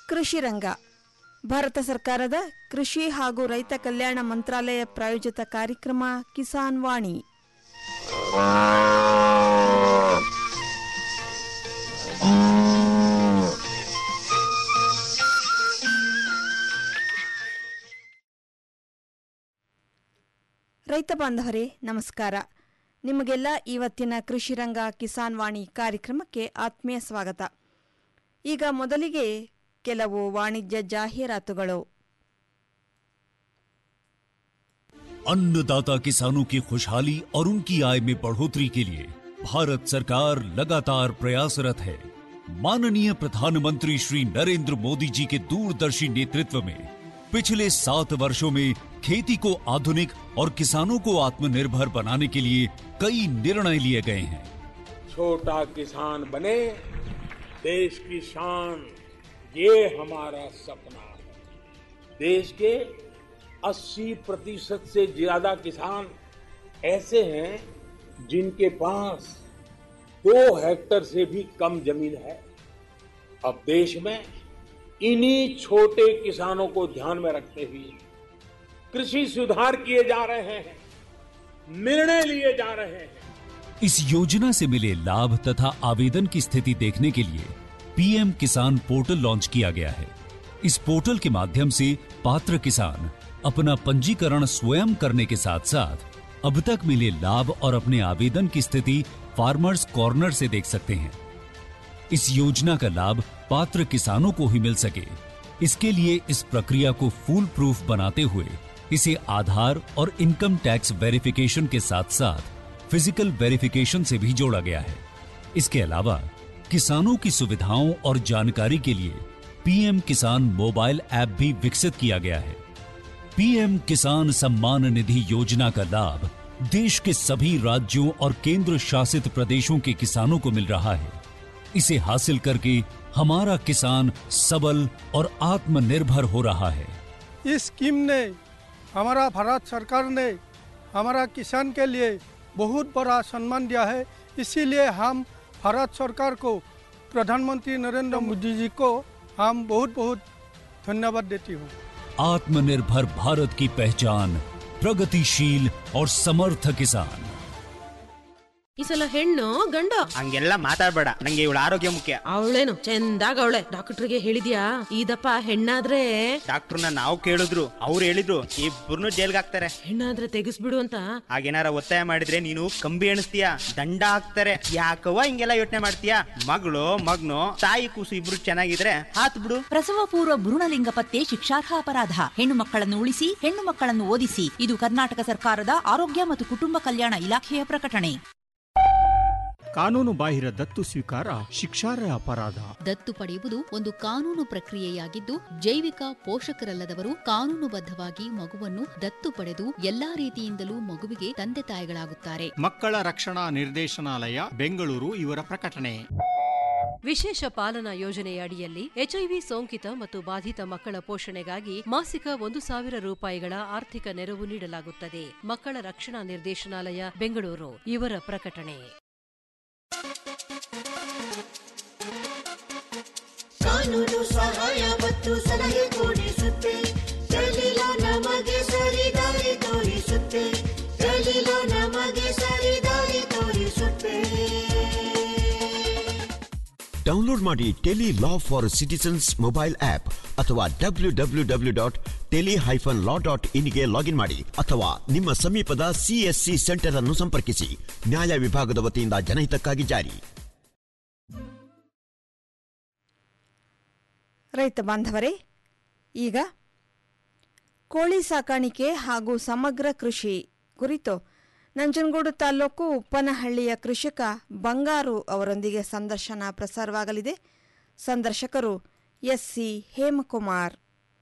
ಕೃಷಿ ರಂಗ ಭಾರತ ಸರ್ಕಾರದ ಕೃಷಿ ಹಾಗೂ ರೈತ ಕಲ್ಯಾಣ ಮಂತ್ರಾಲಯ ಪ್ರಾಯೋಜಿತ ಕಾರ್ಯಕ್ರಮ ಕಿಸಾನ್ ವಾಣಿ ರೈತ ಬಾಂಧವರೇ ನಮಸ್ಕಾರ ನಿಮಗೆಲ್ಲ ಇವತ್ತಿನ ಕೃಷಿ ರಂಗ ಕಿಸಾನ್ ವಾಣಿ ಕಾರ್ಯಕ್ರಮಕ್ಕೆ ಆತ್ಮೀಯ ಸ್ವಾಗತ ಈಗ ಮೊದಲಿಗೆ ಕೆಲವು ವಾಣಿಜ್ಯ ಜಾಹೀರಾತುಗಳು अन्नदाता किसानों की खुशहाली और उनकी आय में बढ़ोतरी के लिए भारत सरकार लगातार प्रयासरत है माननीय प्रधानमंत्री श्री नरेंद्र मोदी जी के दूरदर्शी नेतृत्व में पिछले सात वर्षों में खेती को आधुनिक और किसानों को आत्मनिर्भर बनाने के लिए कई निर्णय लिए गए हैं छोटा किसान बने देश की शान ये हमारा सपना है देश के 80 प्रतिशत से ज्यादा किसान ऐसे हैं जिनके पास दो हेक्टर से भी कम जमीन है अब देश में इन्हीं छोटे किसानों को ध्यान में रखते हुए कृषि सुधार किए जा रहे हैं निर्णय लिए जा रहे हैं इस योजना से मिले लाभ तथा आवेदन की स्थिति देखने के लिए पीएम किसान पोर्टल लॉन्च किया गया है इस पोर्टल के माध्यम से पात्र किसान अपना पंजीकरण स्वयं करने के साथ साथ अब तक मिले लाभ और अपने आवेदन की स्थिति फार्मर्स कॉर्नर से देख सकते हैं इस योजना का लाभ पात्र किसानों को ही मिल सके इसके लिए इस प्रक्रिया को फूल प्रूफ बनाते हुए इसे आधार और इनकम टैक्स वेरिफिकेशन के साथ साथ फिजिकल वेरिफिकेशन से भी जोड़ा गया है इसके अलावा किसानों की सुविधाओं और जानकारी के लिए पीएम किसान मोबाइल ऐप भी विकसित किया गया है पीएम किसान सम्मान निधि योजना का लाभ देश के सभी राज्यों और केंद्र शासित प्रदेशों के किसानों को मिल रहा है इसे हासिल करके हमारा किसान सबल और आत्मनिर्भर हो रहा है इस स्कीम ने हमारा भारत सरकार ने हमारा किसान के लिए बहुत बड़ा सम्मान दिया है इसीलिए हम भारत सरकार को प्रधानमंत्री नरेंद्र मोदी जी को हम बहुत बहुत धन्यवाद देती हूँ आत्मनिर्भर भारत की पहचान प्रगतिशील और समर्थ किसान ಈ ಸಲ ಹೆಣ್ಣು ಗಂಡ ಹಂಗೆಲ್ಲ ಮಾತಾಡ್ಬೇಡ ನಂಗೆ ಇವಳ ಆರೋಗ್ಯ ಮುಖ್ಯ ಅವಳೇನು ಚಂದಾಗ ಅವಳೆ ಡಾಕ್ಟರ್ಗೆ ಹೇಳಿದ್ಯಾ ಇದಪ್ಪ ಹೆಣ್ಣಾದ್ರೆ ಡಾಕ್ಟರ್ನ ನಾವು ಕೇಳಿದ್ರು ಅವ್ರು ಹೇಳಿದ್ರು ಇಬ್ಬರನ್ನು ಜೈಲ್ಗೆ ಹಾಕ್ತಾರೆ ಹೆಣ್ಣಾದ್ರೆ ತೆಗಿಸ್ಬಿಡು ಅಂತ ಹಾಗೇನಾರ ಒತ್ತಾಯ ಮಾಡಿದ್ರೆ ನೀನು ಕಂಬಿ ಎಣಿಸ್ತೀಯ ದಂಡ ಹಾಕ್ತಾರೆ ಯಾಕವ್ವ ಹಿಂಗೆಲ್ಲ ಯೋಚನೆ ಮಾಡ್ತೀಯ ಮಗಳು ಮಗ್ನು ತಾಯಿ ಕೂಸು ಇಬ್ರು ಚೆನ್ನಾಗಿದ್ರೆ ಹಾತ್ ಬಿಡು ಪ್ರಸವ ಪೂರ್ವ ಭ್ರೂಣಲಿಂಗ ಪತ್ತೆ ಶಿಕ್ಷಾರ್ಹ ಅಪರಾಧ ಹೆಣ್ಣು ಮಕ್ಕಳನ್ನು ಉಳಿಸಿ ಹೆಣ್ಣು ಮಕ್ಕಳನ್ನು ಓದಿಸಿ ಇದು ಕರ್ನಾಟಕ ಸರ್ಕಾರದ ಆರೋಗ್ಯ ಮತ್ತು ಕುಟುಂಬ ಕಲ್ಯಾಣ ಇಲಾಖೆಯ ಪ್ರಕಟಣೆ ಕಾನೂನು ಬಾಹಿರ ದತ್ತು ಸ್ವೀಕಾರ ಶಿಕ್ಷಾರ್ಹ ಅಪರಾಧ ದತ್ತು ಪಡೆಯುವುದು ಒಂದು ಕಾನೂನು ಪ್ರಕ್ರಿಯೆಯಾಗಿದ್ದು ಜೈವಿಕ ಪೋಷಕರಲ್ಲದವರು ಕಾನೂನುಬದ್ಧವಾಗಿ ಮಗುವನ್ನು ದತ್ತು ಪಡೆದು ಎಲ್ಲಾ ರೀತಿಯಿಂದಲೂ ಮಗುವಿಗೆ ತಂದೆ ತಾಯಿಗಳಾಗುತ್ತಾರೆ ಮಕ್ಕಳ ರಕ್ಷಣಾ ನಿರ್ದೇಶನಾಲಯ ಬೆಂಗಳೂರು ಇವರ ಪ್ರಕಟಣೆ ವಿಶೇಷ ಪಾಲನಾ ಯೋಜನೆಯ ಅಡಿಯಲ್ಲಿ ಎಚ್ಐವಿ ಸೋಂಕಿತ ಮತ್ತು ಬಾಧಿತ ಮಕ್ಕಳ ಪೋಷಣೆಗಾಗಿ ಮಾಸಿಕ ಒಂದು ಸಾವಿರ ರೂಪಾಯಿಗಳ ಆರ್ಥಿಕ ನೆರವು ನೀಡಲಾಗುತ್ತದೆ ಮಕ್ಕಳ ರಕ್ಷಣಾ ನಿರ್ದೇಶನಾಲಯ ಬೆಂಗಳೂರು ಇವರ ಪ್ರಕಟಣೆ ಕಾನೂನು ಸಹಾಯ ಮತ್ತು ಸಲಹೆ ಕೊಡಿಸುತ್ತೆ ದಲಿಲ ನಮಗೆ ಸರಿದಾರಿ ತೋರಿಸುತ್ತೆ ದಲಿಲ ನಮಗೆ ಸರಿದಾರಿ ತೋರಿಸುತ್ತೆ ಡೌನ್ಲೋಡ್ ಮಾಡಿ tele law for citizens mobile app ಅಥವಾ W W W dot tele hyphen law dot ಇನ್ಗೆ ಲಾಗಿನ್ ಮಾಡಿ ಅಥವಾ ನಿಮ್ಮ ಸಮೀಪದ ಸಿಎಸ್ಸಿ ಸೆಂಟರ್ ಅನ್ನು ಸಂಪರ್ಕಿಸಿ ನ್ಯಾಯ ವಿಭಾಗದ ವತಿಯಿಂದ ಜನಹಿತಕ್ಕಾಗಿ ಜಾರಿ ರೈತ ಬಾಂಧವರೇ ಈಗ ಕೋಳಿ ಸಾಕಾಣಿಕೆ ಹಾಗೂ ಸಮಗ್ರ ಕೃಷಿ ಕುರಿತು ನಂಜನಗೂಡು ತಾಲೂಕು ಉಪ್ಪನಹಳ್ಳಿಯ ಕೃಷಿಕ ಬಂಗಾರು ಅವರೊಂದಿಗೆ ಸಂದರ್ಶನ ಪ್ರಸಾರವಾಗಲಿದೆ ಸಂದರ್ಶಕರು ಎಸ್ಸಿ ಹೇಮಕುಮಾರ್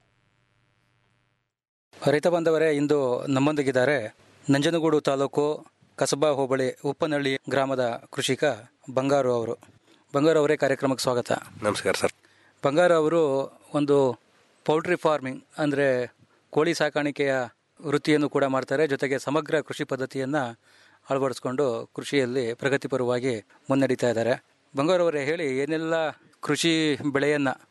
ರೈತ ಬಾಂಧವರೇ ಇಂದು ನಮ್ಮೊಂದಿಗಿದ್ದಾರೆ ನಂಜನಗೂಡು ತಾಲೂಕು ಕಸಬಾ ಹೋಬಳಿ ಉಪ್ಪನಹಳ್ಳಿ ಗ್ರಾಮದ ಕೃಷಿಕ ಬಂಗಾರು ಅವರು ಬಂಗಾರು ಅವರೇ ಕಾರ್ಯಕ್ರಮಕ್ಕೆ ಸ್ವಾಗತ ನಮಸ್ಕಾರ ಸರ್ ಬಂಗಾರು ಅವರು ಒಂದು ಪೌಲ್ಟ್ರಿ ಫಾರ್ಮಿಂಗ್ ಅಂದರೆ ಕೋಳಿ ಸಾಕಾಣಿಕೆಯ ವೃತ್ತಿಯನ್ನು ಕೂಡ ಮಾಡ್ತಾರೆ ಜೊತೆಗೆ ಸಮಗ್ರ ಕೃಷಿ ಪದ್ಧತಿಯನ್ನು ಅಳವಡಿಸ್ಕೊಂಡು ಕೃಷಿಯಲ್ಲಿ ಪ್ರಗತಿಪರವಾಗಿ ಮುನ್ನಡೀತಾ ಇದ್ದಾರೆ ಬಂಗಾರು ಅವರೇ ಹೇಳಿ ಏನೆಲ್ಲ ಕೃಷಿ ಬೆಳೆಯನ್ನು